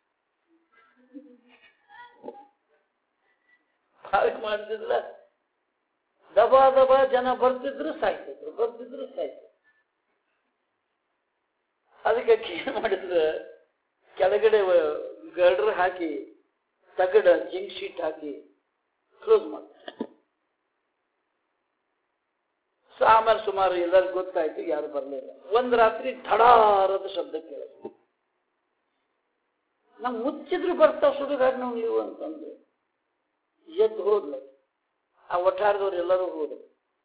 ಬಾವಿ ಮಾಡಿಸಿದ್ಲ ದಬಾ ದಬಾ ಜನ ಬರ್ತಿದ್ರು ಸಾಯ್ತಿದ್ರು ಬರ್ತಿದ್ರು ಸಾಯ್ತಿದ್ರು ಅದಕ್ಕೆ ಆಕಿ ಏನ್ ಮಾಡಿದ್ರು ಕೆಳಗಡೆ ಗಡ್ರ ಹಾಕಿ ತಗಡ ಜಿಂಕ್ ಶೀಟ್ ಹಾಕಿ ಕ್ಲೋಸ್ ಮಾಡಿ ಸೊ ಆಮೇಲೆ ಸುಮಾರು ಎಲ್ಲರಿಗೂ ಗೊತ್ತಾಯ್ತು ಯಾರು ಬರಲಿಲ್ಲ ಒಂದ್ ರಾತ್ರಿ ಧಡಾರದ ಶಬ್ದ ಕೇಳಿದ್ರು ನಾವು ಮುಚ್ಚಿದ್ರು ಬರ್ತಾವ ಸುಡುಗಾಡ್ ನಾವು ನೀವು ಅಂತಂದ್ರು ಎದ್ದು ಹೋದ್ಲು ಆ ಒಟ್ಟಾರದವ್ರು ಎಲ್ಲರೂ ಹೋದ್ರು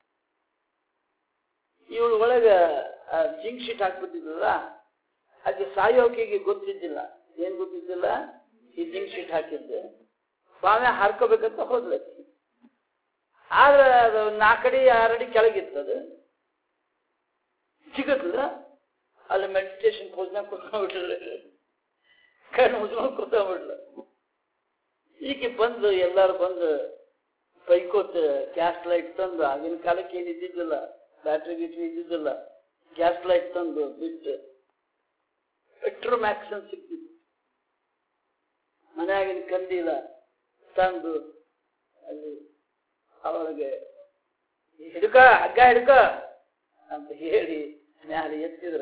ಇವಳು ಒಳಗ ಜಿಂಕ್ ಶೀಟ್ ಹಾಕ್ಬಿಟ್ಟಿದ್ರಲ್ಲ ಆಕೆ ಸಾಯೋಕಿಗೆ ಗೊತ್ತಿದ್ದಿಲ್ಲ ಏನ್ ಗೊತ್ತಿದ್ದಿಲ್ಲ ಈ ಜಿಂಕ್ ಶೀಟ್ ಹಾಕಿದ್ದೆ ಬಾವೆ ಹಾರ್ಕೋಬೇಕಂತ ಹೋದ್ಲಕ್ಕಿ ಆದ್ರೆ ಅದು ನಾಲ್ಕಡಿ ಆರಡಿ ಕೆಳಗಿತ್ತದು ಸಿಗತ್ತಲ್ಲ ಅಲ್ಲಿ ಮೆಡಿಟೇಷನ್ ಪೋಸ್ನಾಗ ಕೂತ್ಕೊಂಡ್ಬಿಟ್ರೆ ಕಣ್ಣು ಮುಚ್ಕೊಂಡು ಕೂತ್ಕೊಂಡ್ಬಿಡ್ಲ ಈಕೆ ಬಂದು ಎಲ್ಲಾರು ಬಂದು ಬೈಕೋತ್ ಗ್ಯಾಸ್ ಲೈಟ್ ತಂದು ಆಗಿನ ಕಾಲಕ್ಕೆ ಏನು ಇದ್ದಿದ್ದಿಲ್ಲ ಬ್ಯಾಟ್ರಿ ಗೀಟ್ರಿ ಇದ್ದಿದ್ದಿಲ್ಲ ಗ್ಯಾಸ್ ಲೈಟ್ ತಂದು ಬಿಟ್ಟು ಪೆಟ್ರೋಮ್ಯಾಕ್ಸ್ ಅಂತ ಸಿಕ್ತಿತ್ತು ಮನೆಯಾಗಿನ ಕಂದಿಲ್ಲ ತಂದು ಅಲ್ಲಿ ಅವಳಿಗೆ ಹಿಡ್ಕ ಹಗ್ಗ ಹಿಡ್ಕ ಅಂತ ಹೇಳಿ ಮ್ಯಾಲೆ ಎತ್ತಿದ್ರ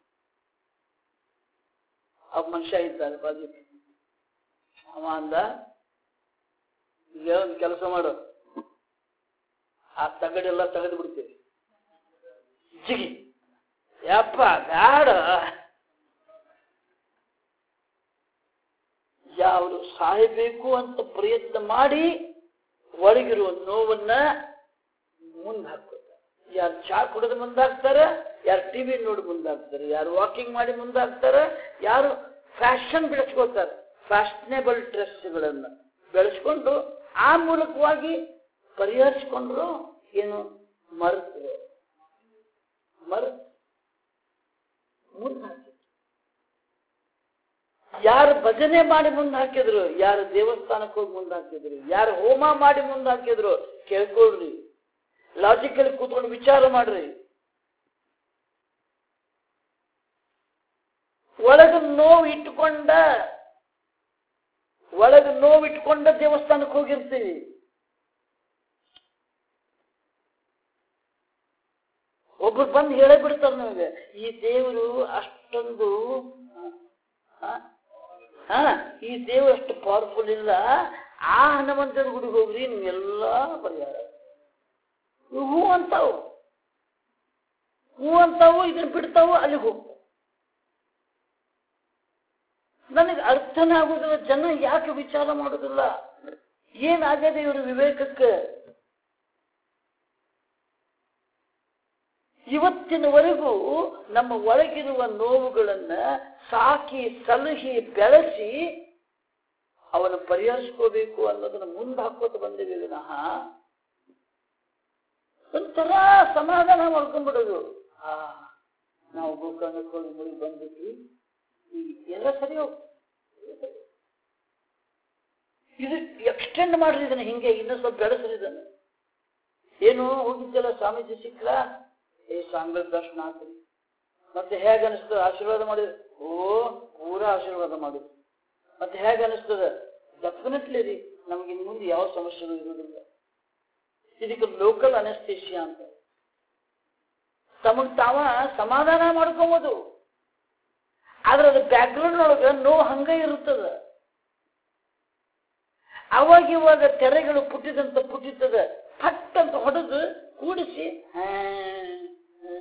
ಅವ್ ಮನುಷ್ಯ ಇದ್ದಾನೆ ಬಾಜು ಅವ ಅಂದ ಈಗ ಒಂದು ಕೆಲಸ ಮಾಡು ಆ ತಗಡೆಲ್ಲ ತೆಗೆದು ಬಿಡ್ತೀವಿ ಜಿಗಿ ಯಪ್ಪ ಬ್ಯಾಡ ಯಾವುದು ಸಾಯಬೇಕು ಅಂತ ಪ್ರಯತ್ನ ಮಾಡಿ ಒಳಗಿರುವ ನೋವನ್ನ ಮುಂದೆ ಹಾಕ್ತಾರೆ ಯಾರು ಚಾ ಕುಡಿದು ಮುಂದಾಗ್ತಾರೆ ಯಾರು ಟಿವಿ ನೋಡಿ ಮುಂದಾಗ್ತಾರೆ ಯಾರು ವಾಕಿಂಗ್ ಮಾಡಿ ಮುಂದಾಗ್ತಾರೆ ಯಾರು ಫ್ಯಾಷನ್ ಬೆಳೆಸ್ಕೋತಾರೆ ಫ್ಯಾಷನೇಬಲ್ ಡ್ರೆಸ್ಗಳನ್ನ ಬೆಳೆಸ್ಕೊಂಡು ಆ ಮೂಲಕವಾಗಿ ಪರಿಹರಿಸ್ಕೊಂಡ್ರು ಏನು ಮರೆತರು ಮರೆತು ಮುಂದೆ ಹಾಕಿದ್ರು ಯಾರು ಭಜನೆ ಮಾಡಿ ಮುಂದೆ ಹಾಕಿದ್ರು ಯಾರು ದೇವಸ್ಥಾನಕ್ಕೆ ಹೋಗಿ ಮುಂದೆ ಹಾಕಿದ್ರು ಯಾರು ಹೋಮ ಮಾಡಿ ಮುಂದೆ ಹಾಕಿದ್ರು ಕೇಳ್ಕೊಳ್ರಿ ಲಾಜಿಕಲ್ ಕೂತ್ಕೊಂಡು ವಿಚಾರ ಮಾಡ್ರಿ ಒಳಗ ನೋವು ಇಟ್ಕೊಂಡ ಒಳಗ ನೋವು ಇಟ್ಕೊಂಡ ದೇವಸ್ಥಾನಕ್ಕೆ ಹೋಗಿರ್ತೀವಿ ಒಬ್ರು ಬಂದು ಹೇಳೇ ಬಿಡ್ತಾರೆ ನಮಗೆ ಈ ದೇವರು ಅಷ್ಟೊಂದು ಆ, ಆ ಈ ದೇವರು ಅಷ್ಟು ಪವರ್ಫುಲ್ ಇಲ್ಲ ಆ ಹನುಮಂತನ ಗುಡಿಗೆ ಹೋಗ್ರಿ ನೀವೆಲ್ಲ ಪರಿಹಾರ ಹೂ ಅಂತಾವು ಹೂ ಅಂತಾವು ಇದನ್ನ ಬಿಡ್ತಾವು ಅಲ್ಲಿಗೆ ಹೋಗ್ತಾವು ನನಗೆ ಅರ್ಥನೇ ಆಗುದಿಲ್ಲ ಜನ ಯಾಕೆ ವಿಚಾರ ಮಾಡುದಿಲ್ಲ ಏನಾಗದೆ ಇವರು ವಿವೇಕಕ್ಕೆ ಇವತ್ತಿನವರೆಗೂ ನಮ್ಮ ಒಳಗಿರುವ ನೋವುಗಳನ್ನ ಸಾಕಿ ಸಲಹಿ ಬೆಳೆಸಿ ಅವನು ಪರಿಹರಿಸ್ಕೋಬೇಕು ಅನ್ನೋದನ್ನ ಮುಂದೆ ಹಾಕೋತ ಬಂದಿವೆ ವಿನಃ ಒಂಥರ ಸಮಾಧಾನ ಮಾಡ್ಕೊಂಡ್ಬಿಡೋದು ಆ ನಾವು ಗೋಕರ್ಣಕ್ಕೆ ಹೋಗಿ ಮುಳುಗಿ ಬಂದ್ಬಿಟ್ವಿ ಈಗ ಎಲ್ಲ ಸರಿ ಹೋಗ್ತದೆ ಇದು ಎಕ್ಸ್ಟೆಂಡ್ ಮಾಡ್ರಿ ಇದನ್ನ ಹಿಂಗೆ ಇನ್ನೂ ಸ್ವಲ್ಪ ಬೆಳೆಸ್ರಿ ಇದನ್ನು ಏನು ಹೋಗಿದ್ದಲ್ಲ ಸ್ವಾಮೀಜಿ ಸಿಕ್ಲ ಏ ಸ್ವಾಮಿಗಳ ದರ್ಶನ ಆಗ್ತದೆ ಮತ್ತೆ ಹೇಗೆ ಅನಿಸ್ತದೆ ಆಶೀರ್ವಾದ ಮಾಡಿದ್ರೆ ಓ ಪೂರಾ ಆಶೀರ್ವಾದ ಮಾಡಿದ್ರು ಮತ್ತೆ ಹೇಗೆ ಅನಿಸ್ತದೆ ಡೆಫಿನೆಟ್ಲಿ ರೀ ನಮಗೆ ಇನ್ನು ಮುಂದೆ ಯಾವ ಸಮಸ್ಯೆಗಳು ಇರುವುದಿಲ್ಲ ಇದಕ್ಕೆ ಲೋಕಲ್ ಅನೆಸ್ಥೇಷಿಯಾ ಅಂತ ತಮಗ್ ತಾವ ಸಮಾಧಾನ ಮಾಡ್ಕೋಬೋದು ಆದ್ರೆ ಅದು ಬ್ಯಾಕ್ಗ್ರೌಂಡ್ ಒಳಗೆ ನೋವು ಹಂಗ ಇರುತ್ತದ ಅವಾಗ ಇವಾಗ ತೆರೆಗಳು ಪುಟ್ಟಿದಂತ ಪುಟ್ಟಿರ್ತದ ಫಟ್ ಅಂತ ಹೊಡೆದು ಕೂಡಿಸಿ ಹಾ, ಹಾ.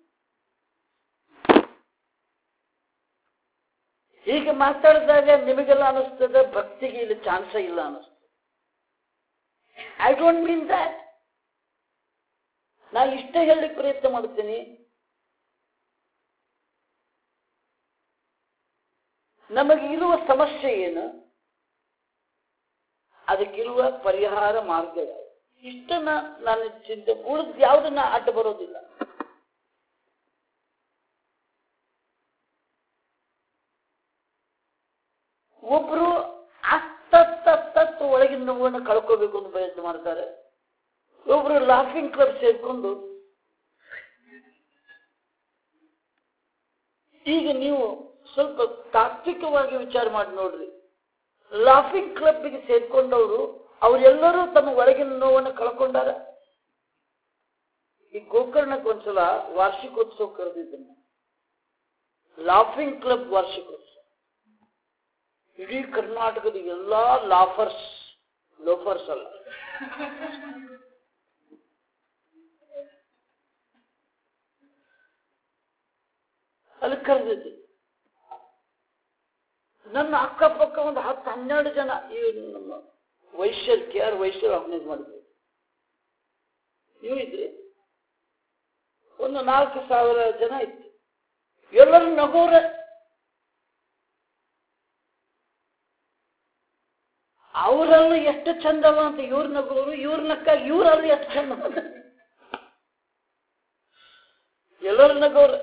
ಹೀಗೆ ಮಾತಾಡಿದಾಗ ನಿಮಗೆಲ್ಲ ಅನಿಸ್ತದ ಭಕ್ತಿಗೆ ಇಲ್ಲಿ ಚಾನ್ಸ ಇಲ್ಲ ಅನಿಸ್ತದೆ ಐ ಡೋಂಟ್ ಮೀನ್ ದಟ್ ನಾ ಇಷ್ಟೇ ಹೇಳಲಿಕ್ಕೆ ಪ್ರಯತ್ನ ಮಾಡ್ತೀನಿ ನಮಗೆ ಇರುವ ಸಮಸ್ಯೆ ಏನು ಅದಕ್ಕಿರುವ ಪರಿಹಾರ ಮಾರ್ಗ ಯಾವುದು ಇಷ್ಟನ್ನ ನಾನು ಚಿಂತೆ ಉಳಿದ್ ಯಾವುದನ್ನ ಅಡ್ಡ ಬರೋದಿಲ್ಲ ಒಬ್ರು ಅತ್ತತ್ತತ್ತ ಒಳಗಿನ ನೋವನ್ನು ಕಳ್ಕೋಬೇಕು ಅಂತ ಪ್ರಯತ್ನ ಮಾಡ್ತಾರೆ ಒಬ್ರು ಲಾಫಿಂಗ್ ಕ್ಲಬ್ ಸೇರ್ಕೊಂಡು ಈಗ ನೀವು ಸ್ವಲ್ಪ ತಾತ್ವಿಕವಾಗಿ ವಿಚಾರ ಮಾಡಿ ನೋಡ್ರಿ ಲಾಫಿಂಗ್ ಕ್ಲಬ್ಗೆ ಸೇರ್ಕೊಂಡವರು ಅವರೆಲ್ಲರೂ ತಮ್ಮ ಒಳಗಿನ ನೋವನ್ನು ಕಳ್ಕೊಂಡಾರ ಈ ಗೋಕರ್ಣಕ್ಕೆ ಒಂದ್ಸಲ ವಾರ್ಷಿಕೋತ್ಸವ ಕರೆದಿದ್ದೀನಿ ಲಾಫಿಂಗ್ ಕ್ಲಬ್ ವಾರ್ಷಿಕೋತ್ಸವ ಇಡೀ ಕರ್ನಾಟಕದ ಎಲ್ಲಾ ಲಾಫರ್ಸ್ ಲೋಫರ್ಸ್ ಅಲ್ಲ ಅಲ್ಲಿ ಕರೆದಿದ್ದೆ ನನ್ನ ಅಕ್ಕಪಕ್ಕ ಒಂದು ಹತ್ತು ಹನ್ನೆರಡು ಜನ ಈ ನಮ್ಮ ವೈಶ್ಯರ್ ಕೆ ಆರ್ ವೈಶ್ಯರ್ ಆರ್ಗನೈಸ್ ಮಾಡಿದ್ರು ನೀವು ಇದ್ರಿ ಒಂದು ನಾಲ್ಕು ಸಾವಿರ ಜನ ಇತ್ತು ಎಲ್ಲರೂ ನಗೋರ ಅವರಲ್ಲೂ ಎಷ್ಟು ಚಂದವ ಅಂತ ಇವ್ರ ನಗೋರು ಇವ್ರ ನಕ್ಕಾಗ ಇವ್ರಲ್ಲೂ ಎಷ್ಟು ಚಂದ ಅಂತ. ಎಲ್ಲರೂ ನಗೋರು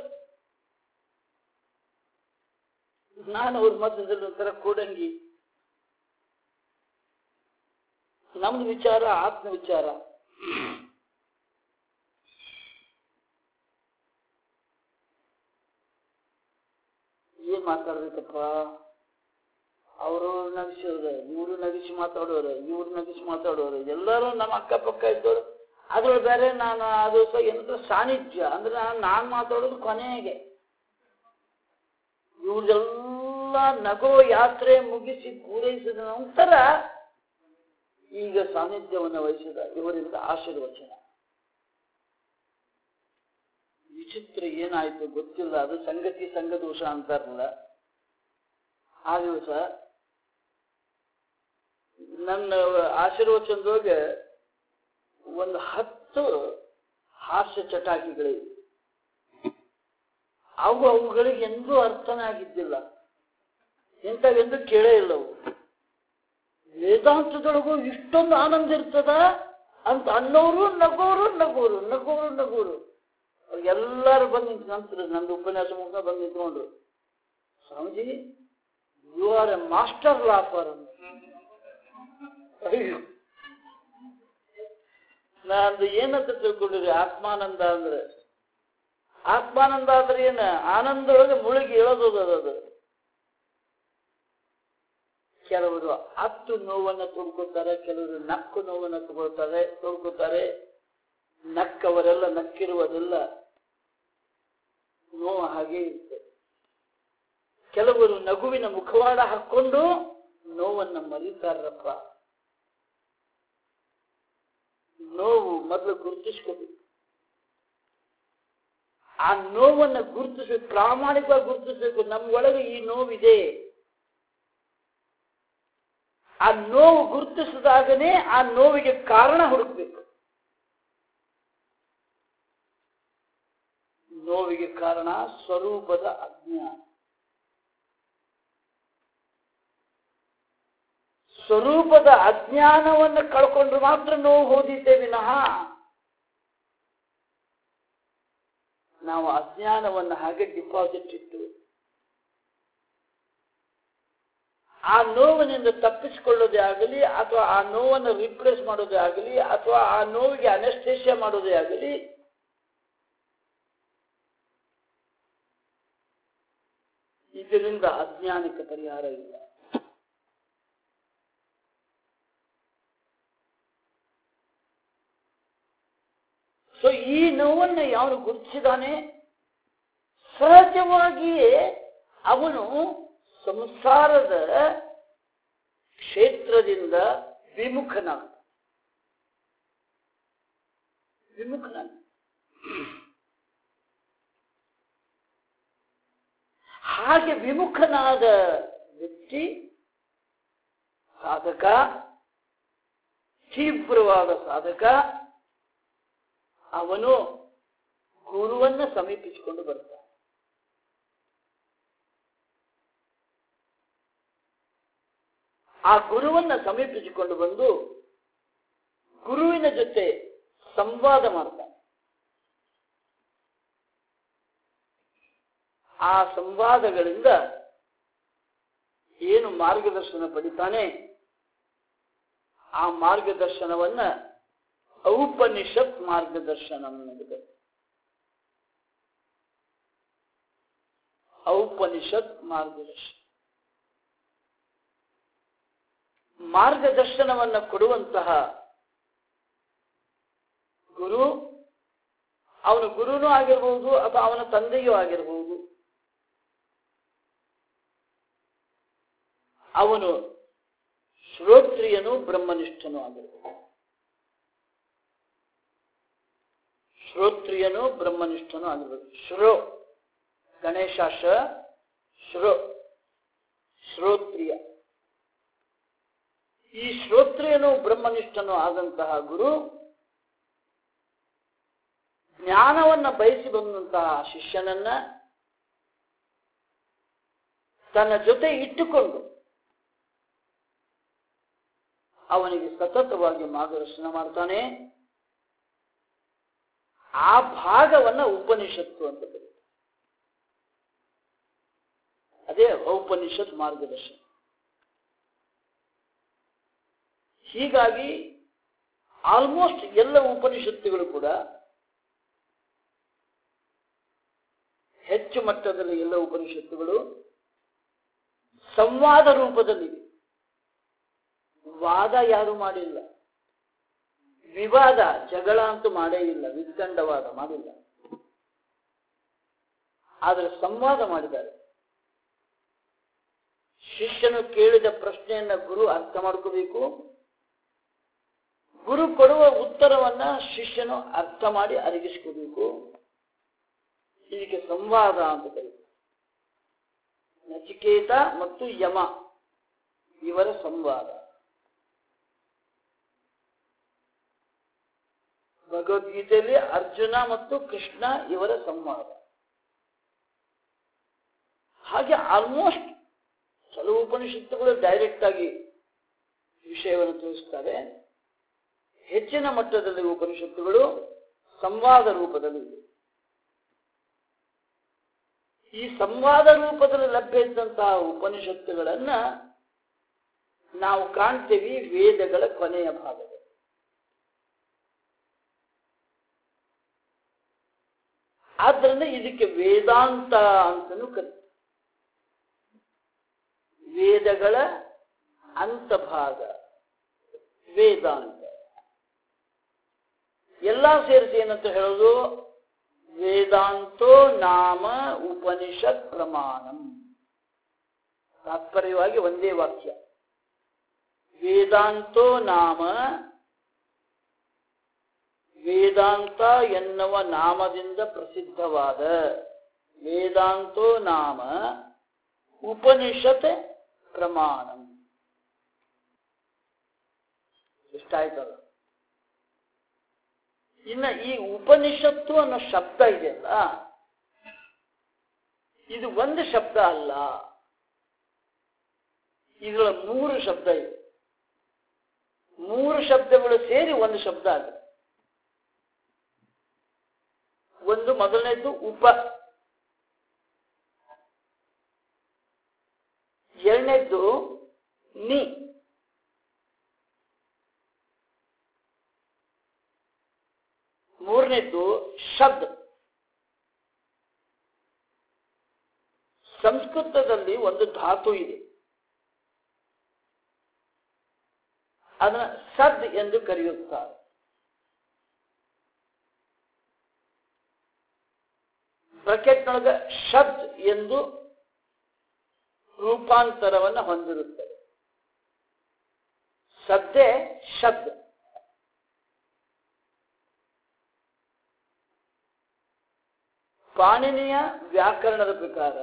ನಾನು ಅವ್ರ ಮಧ್ಯದಲ್ಲಿ ಒಂಥರ ಕೂಡಂಗಿ ನಮ್ದು ವಿಚಾರ ಆತ್ಮ ವಿಚಾರ ಏನ್ ಮಾತಾಡ್ಬೇಕಪ್ಪ ಅವರು ನಗಿಸೋರೆ ಇವರು ನಗಿಸಿ ಮಾತಾಡೋರೆ ಇವ್ರು ನಗಿಸಿ ಮಾತಾಡೋರೆ ಎಲ್ಲರೂ ನಮ್ಮ ಅಕ್ಕಪಕ್ಕ ಇದ್ದವರು ಅದ್ರೊಳಗೆ ಬೇರೆ ನಾನು ಅದು ಸಹ ಏನಂದ್ರೆ ಸಾನ್ನಿಧ್ಯ ಅಂದ್ರೆ ನಾನು ಮಾತಾಡೋದು ಕೊನೆಗೆ ಇವ್ರದೆಲ್ಲ ನಗೋ ಯಾತ್ರೆ ಮುಗಿಸಿ ಪೂರೈಸಿದ ನಂತರ ಈಗ ಸಾನ್ನಿಧ್ಯವನ್ನು ವಹಿಸಿದ ಇವರಿಂದ ಆಶೀರ್ವಚನ ವಿಚಿತ್ರ ಏನಾಯ್ತು ಗೊತ್ತಿಲ್ಲ ಅದು ಸಂಗತಿ ಸಂಘದೋಷ ಅಂತಾರಲ್ಲ ಆ ದಿವಸ ನನ್ನ ಆಶೀರ್ವಚನದೊಳಗೆ ಒಂದು ಹತ್ತು ಹಾಸ್ಯ ಚಟಾಕಿಗಳಿವೆ ಅವು ಅವುಗಳಿಗೆ ಎಂದೂ ಅರ್ಥನೇ ಆಗಿದ್ದಿಲ್ಲ ಇಂಥವೆಂದೂ ಕೇಳೇ ಇಲ್ಲ ಅವು ವೇದಾಂತದೊಳಗೂ ಇಷ್ಟೊಂದು ಆನಂದ ಇರ್ತದ ಅಂತ ಅನ್ನೋರು ನಗೋರು ನಗೋರು ನಗೋರು ನಗೋರು ಎಲ್ಲರೂ ಬಂದು ನಿಂತು ನಂತರ ನಂದು ಉಪನ್ಯಾಸ ಮುಖ ಬಂದು ನಿಂತ್ಕೊಂಡ್ರು Swamiji you are a master ಲಾಫರ್ ಅಯ್ಯೋ ನಂದು ಏನಂತ ತಿಳ್ಕೊಂಡಿರಿ ಆತ್ಮಾನಂದ ಅಂದ್ರೆ ಆತ್ಮಾನಂದ ಅಂದ್ರೆ ಏನ ಆನಂದೊಳಗೆ ಮುಳುಗಿ ಹೇಳೋದು ಅದು ಕೆಲವರು ಹತ್ತು ನೋವನ್ನು ತೊಡ್ಕೋತಾರೆ ಕೆಲವರು ನಕ್ಕು ನೋವನ್ನು ತಗೊಳ್ತಾರೆ ತೊಡ್ಕೋತಾರೆ ನಕ್ಕವರೆಲ್ಲ ನಕ್ಕಿರುವುದಿಲ್ಲ ನೋವು ಹಾಗೆ ಇರ್ತದೆ ಕೆಲವರು ನಗುವಿನ ಮುಖವಾಡ ಹಾಕೊಂಡು ನೋವನ್ನು ಮರೀತಾರಪ್ಪ ನೋವು ಮೊದಲು ಗುರುತಿಸ್ಕೋಬೇಕು ಆ ನೋವನ್ನು ಗುರುತಿಸ್ಬೇಕು ಪ್ರಾಮಾಣಿಕವಾಗಿ ಗುರುತಿಸ್ಬೇಕು ನಮ್ಗೊಳಗೆ ಈ ನೋವಿದೆ ಆ ನೋವು ಗುರುತಿಸಿದಾಗನೇ ಆ ನೋವಿಗೆ ಕಾರಣ ಹುಡುಕ್ಬೇಕು ನೋವಿಗೆ ಕಾರಣ ಸ್ವರೂಪದ ಅಜ್ಞಾನ ಸ್ವರೂಪದ ಅಜ್ಞಾನವನ್ನು ಕಳ್ಕೊಂಡ್ರೆ ಮಾತ್ರ ನೋವು ಹೋದಿದ್ದೆ ವಿನಃ ನಾವು ಅಜ್ಞಾನವನ್ನು ಹಾಗೆ ಡಿಪಾಸಿಟ್ ಇಟ್ಟು ಆ ನೋವಿನಿಂದ ತಪ್ಪಿಸಿಕೊಳ್ಳೋದೇ ಆಗಲಿ ಅಥವಾ ಆ ನೋವನ್ನು ರಿಪ್ಲೇಸ್ ಮಾಡೋದೇ ಆಗಲಿ ಅಥವಾ ಆ ನೋವಿಗೆ ಅನೆಸ್ಥೇಷಿಯ ಮಾಡೋದೇ ಆಗಲಿ ಇದರಿಂದ ಅಜ್ಞಾನಕ್ಕೆ ಪರಿಹಾರ ಇಲ್ಲ ಸೊ ಈ ನೋವನ್ನು ಯಾವನು ಗುರುತಿಸಿದಾನೆ ಸಹಜವಾಗಿಯೇ ಅವನು ಸಂಸಾರದ ಕ್ಷೇತ್ರದಿಂದ ವಿಮುಖನಾಗ ವಿಮುಖನಾಗ ಹಾಗೆ ವಿಮುಖನಾದ ವ್ಯಕ್ತಿ ಸಾಧಕ ತೀವ್ರವಾದ ಸಾಧಕ ಅವನು ಗುರುವನ್ನ ಸಮೀಪಿಸಿಕೊಂಡು ಬರ್ತಾನೆ ಆ ಗುರುವನ್ನ ಸಮೀಪಿಸಿಕೊಂಡು ಬಂದು ಗುರುವಿನ ಜೊತೆ ಸಂವಾದ ಮಾಡ್ತಾನೆ ಆ ಸಂವಾದಗಳಿಂದ ಏನು ಮಾರ್ಗದರ್ಶನ ಪಡಿತಾನೆ ಆ ಮಾರ್ಗದರ್ಶನವನ್ನ ಔಪನಿಷತ್ ಮಾರ್ಗದರ್ಶನ ಅನ್ನೋದು ಔಪನಿಷತ್ ಮಾರ್ಗದರ್ಶನ ಮಾರ್ಗದರ್ಶನವನ್ನು ಕೊಡುವಂತಹ ಗುರು ಅವನು ಗುರುನೂ ಆಗಿರಬಹುದು ಅಥವಾ ಅವನ ತಂದೆಯೂ ಆಗಿರಬಹುದು ಅವನು ಶ್ರೋತ್ರಿಯನು ಬ್ರಹ್ಮನಿಷ್ಠನೂ ಆಗಿರಬಹುದು ಶ್ರೋತ್ರಿಯನು ಬ್ರಹ್ಮನಿಷ್ಠನೂ ಆಗಿರಬಹುದು ಶ್ರೋ ಗಣೇಶ ಶ ಶ್ರೋ ಶ್ರೋತ್ರಿಯ ಈ ಶ್ರೋತ್ರಿಯನು ಬ್ರಹ್ಮನಿಷ್ಠನು ಆದಂತಹ ಗುರು ಜ್ಞಾನವನ್ನ ಬಯಸಿ ಬಂದಂತಹ ಶಿಷ್ಯನನ್ನ ತನ್ನ ಜೊತೆ ಇಟ್ಟುಕೊಂಡು ಅವನಿಗೆ ಸತತವಾಗಿ ಮಾರ್ಗದರ್ಶನ ಮಾಡ್ತಾನೆ ಆ ಭಾಗವನ್ನ ಉಪನಿಷತ್ತು ಅಂತ ಕರೀತಾರೆ ಅದೇ ಔಪನಿಷತ್ ಮಾರ್ಗದರ್ಶನ ಹೀಗಾಗಿ ಆಲ್ಮೋಸ್ಟ್ ಎಲ್ಲ ಉಪನಿಷತ್ತುಗಳು ಕೂಡ ಹೆಚ್ಚು ಮಟ್ಟದಲ್ಲಿ ಎಲ್ಲ ಉಪನಿಷತ್ತುಗಳು ಸಂವಾದ ರೂಪದಲ್ಲಿವೆ ವಾದ ಯಾರು ಮಾಡಿಲ್ಲ ವಿವಾದ ಜಗಳ ಅಂತೂ ಮಾಡೇ ಇಲ್ಲ ವಿದ್ದಂಡವಾದ ಮಾಡಿಲ್ಲ ಆದರೆ ಸಂವಾದ ಮಾಡಿದ್ದಾರೆ ಶಿಷ್ಯನು ಕೇಳಿದ ಪ್ರಶ್ನೆಯನ್ನ ಗುರು ಅರ್ಥ ಮಾಡ್ಕೋಬೇಕು ಗುರು ಕೊಡುವ ಉತ್ತರವನ್ನ ಶಿಷ್ಯನು ಅರ್ಥ ಮಾಡಿ ಅರಗಿಸ್ಕೋಬೇಕು ಇದಕ್ಕೆ ಸಂವಾದ ಅಂತ ಕರೀತಾರೆ ನಚಿಕೇತ ಮತ್ತು ಯಮ ಇವರ ಸಂವಾದ ಭಗವದ್ಗೀತೆಯಲ್ಲಿ ಅರ್ಜುನ ಮತ್ತು ಕೃಷ್ಣ ಇವರ ಸಂವಾದ ಹಾಗೆ ಆಲ್ಮೋಸ್ಟ್ ಕೆಲವು ಉಪನಿಷತ್ತುಗಳು ಡೈರೆಕ್ಟ್ ಆಗಿ ವಿಷಯವನ್ನು ತಿಳಿಸ್ತವೆ ಹೆಚ್ಚಿನ ಮಟ್ಟದಲ್ಲಿ ಉಪನಿಷತ್ತುಗಳು ಸಂವಾದ ರೂಪದಲ್ಲಿ ಇದೆ ಈ ಸಂವಾದ ರೂಪದಲ್ಲಿ ಲಭ್ಯ ಇದ್ದಂತಹ ಉಪನಿಷತ್ತುಗಳನ್ನ ನಾವು ಕಾಣ್ತೇವೆ ವೇದಗಳ ಕೊನೆಯ ಭಾಗದಲ್ಲಿ ಆದ್ದರಿಂದ ಇದಕ್ಕೆ ವೇದಾಂತ ಅಂತಲೂ ಕರೀತಾರೆ ವೇದಗಳ ಅಂತಭಾಗ ವೇದಾಂತ ಎಲ್ಲ ಸೇರಿಸಿ ಏನಂತ ಹೇಳೋದು ವೇದಾಂತೋ ನಾಮ ಉಪನಿಷತ್ ಪ್ರಮಾಣಂ ತಾತ್ಪರ್ಯವಾಗಿ ಒಂದೇ ವಾಕ್ಯ ವೇದಾಂತೋ ನಾಮ ವೇದಾಂತ ಎನ್ನುವ ನಾಮದಿಂದ ಪ್ರಸಿದ್ಧವಾದ ವೇದಾಂತೋ ನಾಮ ಉಪನಿಷತ್ ಪ್ರಮಾಣಂ ಇಷ್ಟಾಯ್ತಲ್ಲ ಇನ್ನ ಈ ಉಪನಿಷತ್ತು ಅನ್ನೋ ಶಬ್ದ ಇದೆಯಲ್ಲ ಇದು ಒಂದು ಶಬ್ದ ಅಲ್ಲ ಇದರ ಮೂರು ಶಬ್ದ ಇದೆ ಮೂರು ಶಬ್ದಗಳು ಸೇರಿ ಒಂದು ಶಬ್ದ ಆಗಿದೆ ಒಂದು ಮೊದಲನೇದು ಉಪ ಎರಡನೇದ್ದು ನಿ ಮೂರನೇದ್ದು ಶಬ್ದ ಸಂಸ್ಕೃತದಲ್ಲಿ ಒಂದು ಧಾತು ಇದೆ ಅದನ್ನ ಸದ್ ಎಂದು ಕರೆಯುತ್ತಾರೆ ಬ್ರಕೆಟ್ನೊಳಗ ಶಬ್ದ್ ಎಂದು ರೂಪಾಂತರವನ್ನು ಹೊಂದಿರುತ್ತದೆ ಸದ್ದೆ ಶಬ್ದ ಪಾಣಿನಿಯ ವ್ಯಾಕರಣದ ಪ್ರಕಾರ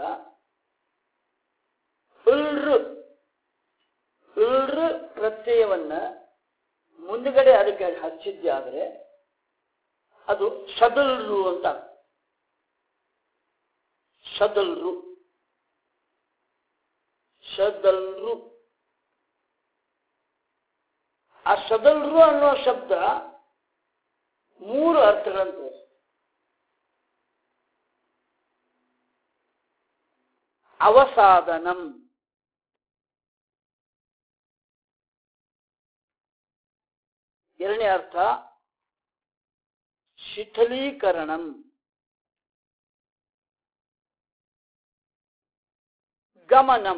ಉಲ್ರು ಉಲ್ರು ಪ್ರತ್ಯಯವನ್ನ ಮುಂದುಗಡೆ ಅದಕ್ಕೆ ಹಚ್ಚಿದ್ದಾದ್ರೆ ಅದು ಶದಲ್ರು ಅಂತ ಅರ್ಥ. ಶದಲ್ರು ಶದಲ್ರು ಆ ಶದಲ್ರು ಅನ್ನೋ ಶಬ್ದ ಮೂರು ಅರ್ಥಗಳನ್ನು ತೋರಿಸ್ತದೆ ಅವಸಾದನಂ ಎರಡನೇ ಅರ್ಥ ಶಿಥಲೀಕರಣಂ ಗಮನಂ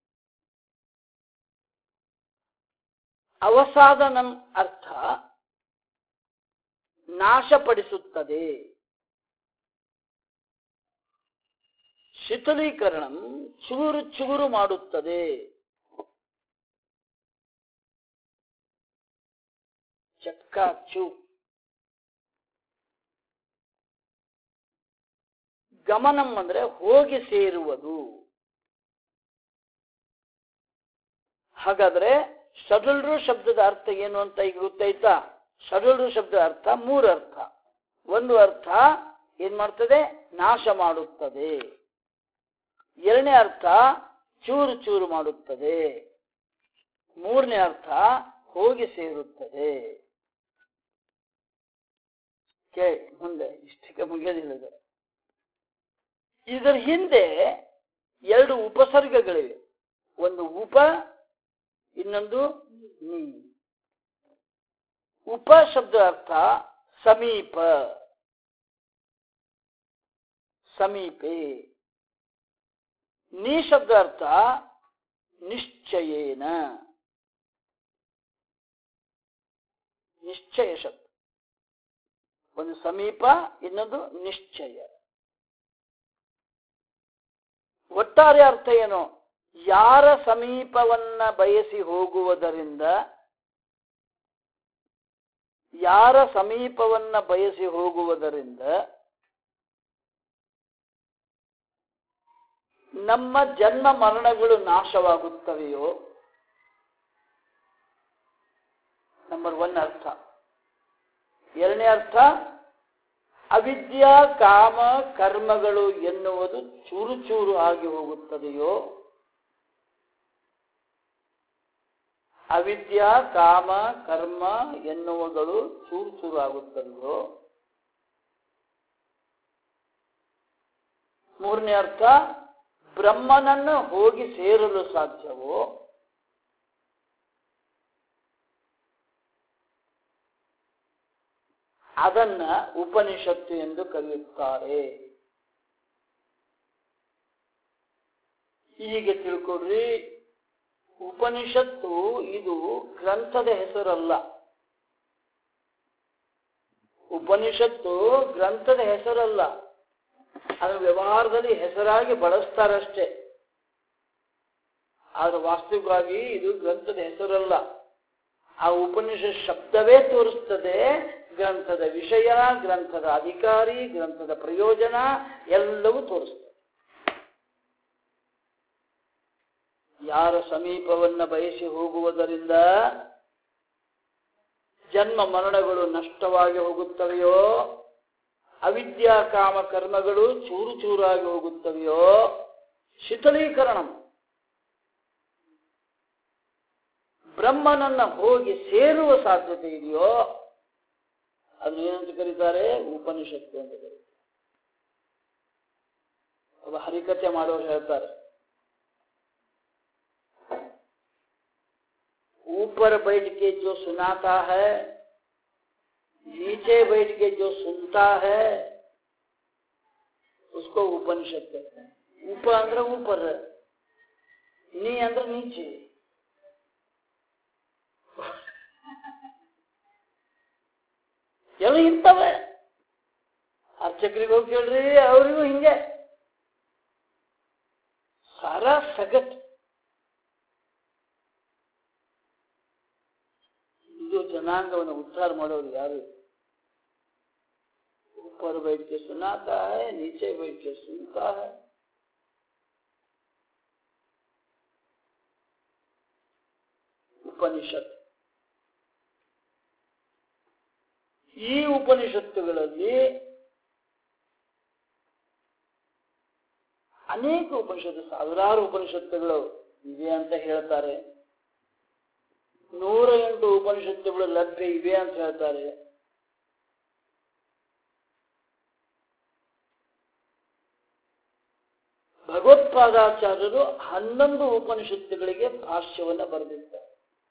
ಅವಸಾದನಂ ಅರ್ಥ ನಾಶಪಡಿಸುತ್ತದೆ ಶಿಥಲೀಕರಣಂ ಚೂರು ಚೂರು ಮಾಡುತ್ತದೆ ಚಕ್ಕಾಚು ಗಮನಂ ಅಂದ್ರೆ ಹೋಗಿ ಸೇರುವುದು ಹಾಗಾದ್ರೆ ಸಡಲ್ರು ಶಬ್ದದ ಅರ್ಥ ಏನು ಅಂತ ಈಗ ಗೊತ್ತಾಯ್ತಾ ಸಡಲ್ರು ಶಬ್ದದ ಅರ್ಥ ಮೂರು ಅರ್ಥ ಒಂದು ಅರ್ಥ ಏನ್ ಮಾಡ್ತದೆ ನಾಶ ಮಾಡುತ್ತದೆ ಎರಡನೇ ಅರ್ಥ ಚೂರು ಚೂರು ಮಾಡುತ್ತದೆ ಮೂರನೇ ಅರ್ಥ ಹೋಗಿ ಸೇರುತ್ತದೆ ಕೇಳಿ ಮುಂದೆ ಇಷ್ಟಕ್ಕೆ ಮುಗಿಯೋದಿಲ್ಲ ಇದು. ಇದರ ಹಿಂದೆ ಎರಡು ಉಪಸರ್ಗಗಳಿವೆ ಒಂದು ಉಪ ಇನ್ನೊಂದು ನೀ ಉಪ ಶಬ್ದ ಅರ್ಥ ಸಮೀಪ ಸಮೀಪೆ ನೀ ಶಬ್ದ ಅರ್ಥ ನಿಶ್ಚಯೇನ ನಿಶ್ಚಯ ಶಬ್ದ ಒಂದು ಸಮೀಪ ಇನ್ನೊಂದು ನಿಶ್ಚಯ ಒಟ್ಟಾರೆ ಅರ್ಥ ಏನು ಯಾರ ಸಮೀಪವನ್ನ ಬಯಸಿ ಹೋಗುವುದರಿಂದ ಯಾರ ಸಮೀಪವನ್ನ ಬಯಸಿ ಹೋಗುವುದರಿಂದ ನಮ್ಮ ಜನ್ಮ ಮರಣಗಳು ನಾಶವಾಗುತ್ತವೆಯೋ ನಂಬರ್ ಒನ್ ಅರ್ಥ ಎರಡನೇ ಅರ್ಥ ಅವಿದ್ಯಾ ಕಾಮ ಕರ್ಮಗಳು ಎನ್ನುವುದು ಚೂರು ಚೂರು ಆಗಿ ಹೋಗುತ್ತದೆಯೋ ಅವಿದ್ಯಾ ಕಾಮ ಕರ್ಮ ಎನ್ನುವುಗಳು ಚೂರು ಚೂರು ಆಗುತ್ತದೆಯೋ ಮೂರನೇ ಅರ್ಥ ಬ್ರಹ್ಮನನ್ನು ಹೋಗಿ ಸೇರಲು ಸಾಧ್ಯವೋ ಅದನ್ನ ಉಪನಿಷತ್ತು ಎಂದು ಕರೆಯುತ್ತಾರೆ ಹೀಗೆ ತಿಳ್ಕೊಡ್ರಿ ಉಪನಿಷತ್ತು ಇದು ಗ್ರಂಥದ ಹೆಸರಲ್ಲ ಉಪನಿಷತ್ತು ಗ್ರಂಥದ ಹೆಸರಲ್ಲ ಅದರ ವ್ಯವಹಾರದಲ್ಲಿ ಹೆಸರಾಗಿ ಬಳಸ್ತಾರಷ್ಟೇ ಆದ್ರೆ ವಾಸ್ತವಿಕವಾಗಿ ಇದು ಗ್ರಂಥದ ಹೆಸರಲ್ಲ ಆ ಉಪನಿಷತ್ ಶಬ್ದವೇ ತೋರಿಸ್ತದೆ ಗ್ರಂಥದ ವಿಷಯ ಗ್ರಂಥದ ಅಧಿಕಾರಿ ಗ್ರಂಥದ ಪ್ರಯೋಜನ ಎಲ್ಲವೂ ತೋರಿಸ್ತದೆ ಯಾರ ಸಮೀಪವನ್ನ ಬಯಸಿ ಹೋಗುವುದರಿಂದ ಜನ್ಮ ಮರಣಗಳು ನಷ್ಟವಾಗಿ ಹೋಗುತ್ತವೆಯೋ ಅವಿದ್ಯಾ ಕಾಮ ಕರ್ಮಗಳು ಚೂರು ಚೂರಾಗಿ ಹೋಗುತ್ತವೆಯೋ ಶಿಥಲೀಕರಣ ಬ್ರಹ್ಮನನ್ನ ಹೋಗಿ ಸೇರುವ ಸಾಧ್ಯತೆ ಇದೆಯೋ ಅದನ್ನ ಏನಂತ ಕರೀತಾರೆ ಉಪನಿಷತ್ತು ಅಂತ ಕರೀತಾರೆ ಒಬ್ಬ ಹರಿಕಥೆ ಮಾಡೋರು ಹೇಳ್ತಾರೆ ऊपर बैठ के जो सुनाता है नीचे बैठ के जो सुनता है उसको उपनिषद कहते हैं ऊपर ಅಂದ್ರೆ ऊपर ನೀ ಅಂದ್ರೆ ನೀಚೆ ಎಲ್ಲ ಇರ್ತವೆ ಅರ್ಚಕರಿಗೆ ಹೋಗಿ ಕೇಳ್ರಿ ಅವರಿಗೂ ಹಿಂಗೆ ಸಾರಾ ಸಗಟ್ ಇದು ಜನಾಂಗವನ್ನು ಉದ್ಧಾರ ಮಾಡೋರು ಯಾರು ऊपर बैठ के सुनाता है नीचे बैठ के सुनता है ಉಪನಿಷತ್ ಈ ಉಪನಿಷತ್ತುಗಳಲ್ಲಿ ಅನೇಕ ಉಪನಿಷತ್ತು ಸಾವಿರಾರು ಉಪನಿಷತ್ತುಗಳು ಇವೆ ಅಂತ ಹೇಳ್ತಾರೆ ನೂರ ಎಂಟು ಉಪನಿಷತ್ತುಗಳು ಲಭ್ಯ ಇವೆ ಅಂತ ಹೇಳ್ತಾರೆ ಭಗವತ್ಪಾದಾಚಾರ್ಯರು ಹನ್ನೊಂದು ಉಪನಿಷತ್ತುಗಳಿಗೆ ಭಾಷ್ಯವನ್ನ ಬರೆದಿದ್ದಾರೆ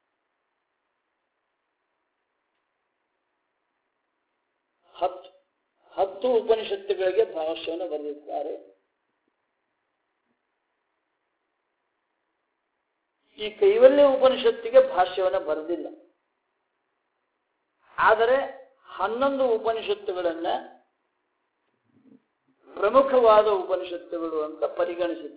ಹತ್ತು ಹತ್ತು ಉಪನಿಷತ್ತುಗಳಿಗೆ ಭಾಷ್ಯವನ್ನು ಬರೆದಿದ್ದಾರೆ ಈ ಕೈವಲ್ಯ ಉಪನಿಷತ್ತಿಗೆ ಭಾಷ್ಯವನ್ನು ಬರೆದಿಲ್ಲ ಆದರೆ ಹನ್ನೊಂದು ಉಪನಿಷತ್ತುಗಳನ್ನ ಪ್ರಮುಖವಾದ ಉಪನಿಷತ್ತುಗಳು ಅಂತ ಪರಿಗಣಿಸಿದ್ದ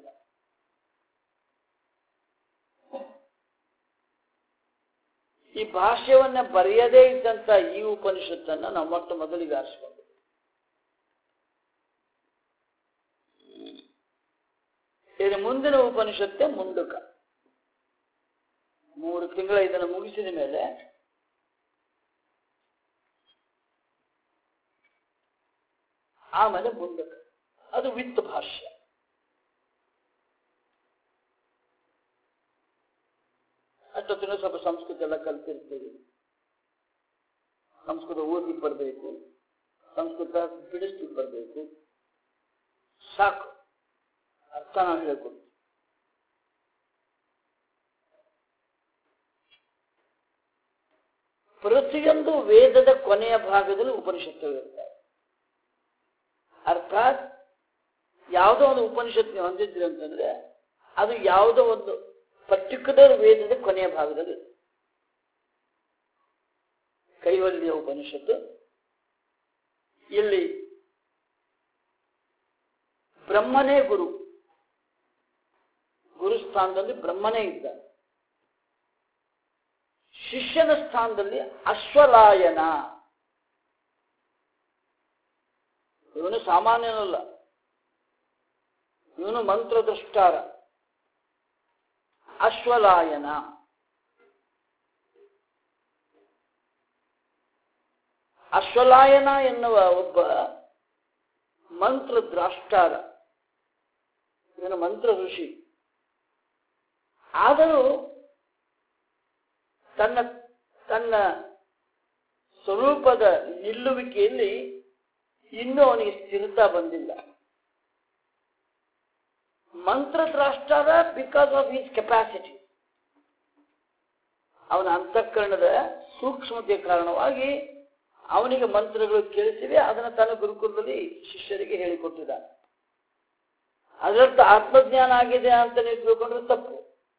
ಈ ಭಾಷ್ಯವನ್ನ ಬರೆಯದೇ ಇದ್ದಂತ ಈ ಉಪನಿಷತ್ತನ್ನ ನಾವು ಮೊಟ್ಟ ಮೊದಲಿಗೆ ಆರಿಸಿಕೊಂಡು ಇನ್ನು ಮುಂದಿನ ಉಪನಿಷತ್ತೆ ಮುಂದಕ ಮೂರು ತಿಂಗಳ ಇದನ್ನು ಮುಗಿಸಿದ ಮೇಲೆ ಆಮೇಲೆ ಮುಂದಕ ಅದು ವಿತ್ ಭಾಷ್ಯ ಅಷ್ಟೊತ್ತಿನ ಸ್ವಲ್ಪ ಸಂಸ್ಕೃತ ಎಲ್ಲ ಕಲ್ತಿರ್ತೀವಿ ಸಂಸ್ಕೃತ ಓದಿ ಬರಬೇಕು ಸಂಸ್ಕೃತ ಬಿಡಿಸ್ಲಿಕ್ಕೆ ಬರಬೇಕು ಸಾಕು ಅರ್ಥ ನಾವು ಹೇಳ್ಕೊಡ್ತೀವಿ ಪ್ರತಿಯೊಂದು ವೇದದ ಕೊನೆಯ ಭಾಗದಲ್ಲಿ ಉಪನಿಷತ್ತುಗಳಿರ್ತವೆ ಅರ್ಥಾತ್ ಯಾವುದೋ ಒಂದು ಉಪನಿಷತ್ ನೀವು ಹೊಂದಿದ್ರಿ ಅಂತಂದ್ರೆ ಅದು ಯಾವುದೋ ಒಂದು ಪರ್ಟಿಕ್ಯುಲರ್ ವೇದದ ಕೊನೆಯ ಭಾಗದಲ್ಲಿ ಇದೆ. ಕೈವಲ್ಯ ಉಪನಿಷತ್ತು ಇಲ್ಲಿ ಬ್ರಹ್ಮನೇ ಗುರು ಗುರುಸ್ಥಾನದಲ್ಲಿ ಬ್ರಹ್ಮನೇ ಇದ್ದಾನೆ ಶಿಷ್ಯನ ಸ್ಥಾನದಲ್ಲಿ ಅಶ್ವಲಾಯನ ಇವನು ಸಾಮಾನ್ಯನಲ್ಲ ಇವನು ಮಂತ್ರದೃಷ್ಟಾರ ಅಶ್ವಲಾಯನ ಅಶ್ವಲಾಯನ ಎನ್ನುವ ಒಬ್ಬ ಮಂತ್ರ ದ್ರಾಷ್ಟಾರ ಇವನು ಮಂತ್ರ ಋಷಿ ಆದರೂ ತನ್ನ ತನ್ನ ಸ್ವರೂಪದ ನಿಲ್ಲುವಿಕೆಯಲ್ಲಿ ಇನ್ನೂ ಅವನಿಗೆ ಸ್ಥಿರತಾ ಬಂದಿಲ್ಲ ಮಂತ್ರದ್ರಾಷ್ಟಾರ ಬಿಕಾಸ್ ಆಫ್ ಹಿಸ್ ಕೆಪಾಸಿಟಿ ಅವನ ಅಂತಃಕರಣದ ಸೂಕ್ಷ್ಮತೆ ಕಾರಣವಾಗಿ ಅವನಿಗೆ ಮಂತ್ರಗಳು ಕೇಳಿಸಿವೆ ಅದನ್ನು ತನ್ನ ಗುರುಕುಲದಲ್ಲಿ ಶಿಷ್ಯರಿಗೆ ಹೇಳಿಕೊಟ್ಟಿದ್ದಾನೆ ಅದರರ್ಥ ಆತ್ಮಜ್ಞಾನ ಆಗಿದೆ ಅಂತ ನೀವು ತಿಳ್ಕೊಂಡ್ರೆ ತಪ್ಪು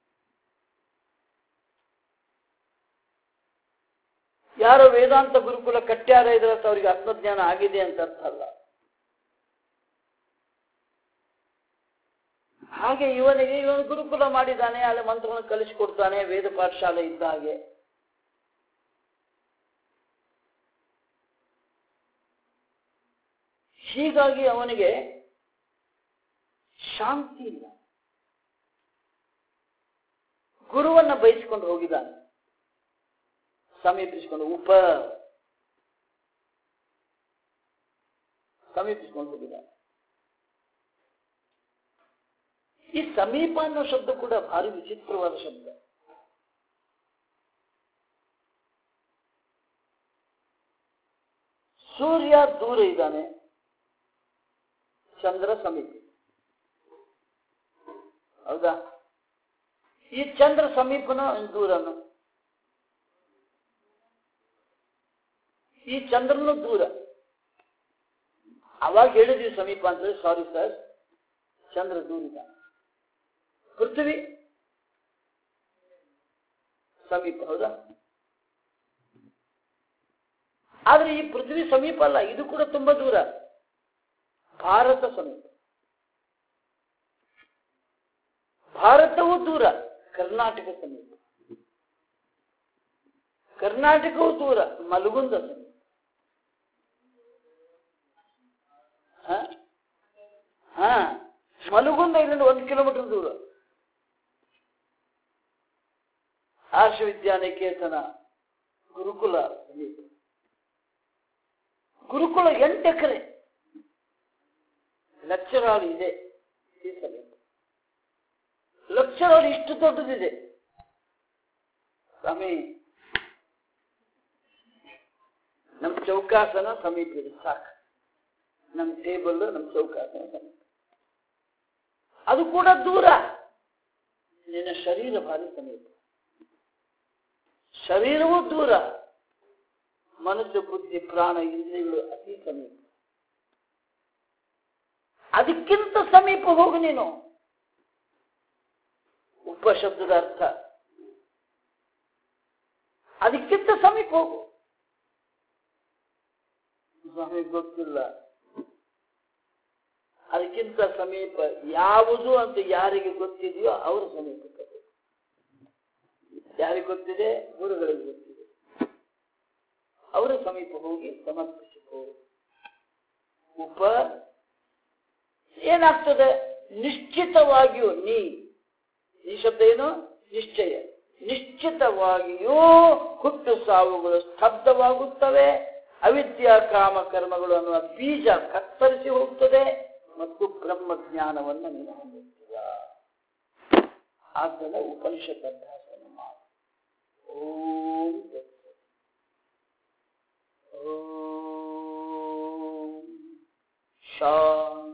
ಯಾರು ವೇದಾಂತ ಗುರುಕುಲ ಕಟ್ಟ್ಯಾರ ಇದರರ್ಥ ಅವರಿಗೆ ಆತ್ಮಜ್ಞಾನ ಆಗಿದೆ ಅಂತ ಅರ್ಥ ಅಲ್ಲ ಹಾಗೆ ಇವನಿಗೆ ಇವನು ಗುರುಕುಲ ಮಾಡಿದ್ದಾನೆ ಅಲ್ಲಿ ಮಂತ್ರಗಳನ್ನು ಕಲಿಸಿಕೊಡ್ತಾನೆ ವೇದ ಪಾಠಶಾಲೆ ಇದ್ದ ಹಾಗೆ ಹೀಗಾಗಿ ಅವನಿಗೆ ಶಾಂತಿ ಇಲ್ಲ ಗುರುವನ್ನ ಬಯಸಿಕೊಂಡು ಹೋಗಿದ್ದಾನೆ ಸಮೀಪಿಸಿಕೊಂಡು ಉಪ ಸಮೀಪಿಸಿಕೊಂಡು ಹೋಗಿದ್ದಾನೆ ಈ ಸಮೀಪ ಅನ್ನೋ ಶಬ್ದ ಕೂಡ ಭಾರಿ ವಿಚಿತ್ರವಾದ ಶಬ್ದ ಸೂರ್ಯ ದೂರ ಇದ್ದಾನೆ ಚಂದ್ರ ಸಮೀಪ ಹೌದಾ ಈ ಚಂದ್ರ ಸಮೀಪನ ದೂರನು ಈ ಚಂದ್ರನು ದೂರ ಅವಾಗ ಹೇಳಿದ್ವಿ ಸಮೀಪ ಅಂತ ಸಾರಿ ಸರ್ ಚಂದ್ರ ದೂರ ಇದ್ದಾನೆ ಪೃಥ್ವಿ ಸಮೀಪ ಹೌದಾ ಆದ್ರೆ ಈ ಪೃಥ್ವಿ ಸಮೀಪ ಅಲ್ಲ ಇದು ಕೂಡ ತುಂಬಾ ದೂರ ಭಾರತ ಸಮೀಪ ಭಾರತವೂ ದೂರ ಕರ್ನಾಟಕ ಸಮೀಪ ಕರ್ನಾಟಕವೂ ದೂರ ಮಲಗುಂದ ಸಮೀಪ ಹ? ಹಾ ಮಲಗುಂದ ಇಲ್ಲಿಂದ ಒಂದು ಕಿಲೋಮೀಟರ್ ದೂರ ಆರ್ಷ ವಿದ್ಯಾನಿಕೇತನ ಗುರುಕುಲ ಸಮೀಪ ಗುರುಕುಲ ಎಂಟು ಎಕರೆ ಲೆಕ್ಚರ್ ಇದೆ ಈ ಸಮೀಪ ಲೆಕ್ಚರ್ ಇಷ್ಟು ದೊಡ್ಡದಿದೆ ಸ್ವಾಮಿ ನಮ್ಮ ಚೌಕಾಸನ ಸಮೀಪ ಇದೆ ಸಾಕು ನಮ್ಮ ಟೇಬಲ್ ನಮ್ಮ ಚೌಕಾಸನ ಸಮೀಪ ಅದು ಕೂಡ ದೂರ ನಿನ್ನ ಶರೀರ ಭಾರಿ ಸಮೀಪ ಶರೀರವೂ ದೂರ ಮನಸ್ಸು ಬುದ್ಧಿ ಪ್ರಾಣ ಇಂದ್ರಿಯಗಳು ಅತಿ ಸಮೀಪ ಅದಕ್ಕಿಂತ ಸಮೀಪ ಹೋಗು ನೀನು ಉಪ ಶಬ್ದದ ಅರ್ಥ ಅದಕ್ಕಿಂತ ಸಮೀಪ ಹೋಗು ಸ್ವಾಮಿ ಗೊತ್ತಿಲ್ಲ ಅದಕ್ಕಿಂತ ಸಮೀಪ ಯಾವುದು ಅಂತ ಯಾರಿಗೆ ಗೊತ್ತಿದೆಯೋ ಅವರ ಸಮೀಪಕ್ಕೆ ಹೋಗು. ಯಾರಿಗೆ ಗೊತ್ತಿದೆ ಗುರುಗಳಿಗೆ ಗೊತ್ತಿದೆ ಅವರ ಸಮೀಪ ಹೋಗಿ ಸಮರ್ಪಿಸಿಕೋ ಉಪ ಏನಾಗ್ತದೆ ನಿಶ್ಚಿತವಾಗಿಯೂ ನೀ ಈ ಶಬ್ದ ಏನು ನಿಶ್ಚಯ ನಿಶ್ಚಿತವಾಗಿಯೂ ಹುಟ್ಟು ಸಾವುಗಳು ಸ್ತಬ್ಧವಾಗುತ್ತವೆ ಅವಿದ್ಯಾ ಕಾಮ ಕರ್ಮಗಳು ಅನ್ನುವ ಬೀಜ ಕತ್ತರಿಸಿ ಹೋಗ್ತದೆ ಮತ್ತು ಬ್ರಹ್ಮ ಜ್ಞಾನವನ್ನು ನೀನು ಹೊಂದುತ್ತೀಯ ಆದ್ದರಿಂದ ಉಪನಿಷತ್ ಅಭ್ಯಾಸವನ್ನು ಮಾಡು ಓಂ ತತ್ಸತ್. ಓಂ ಶಾಂತಿ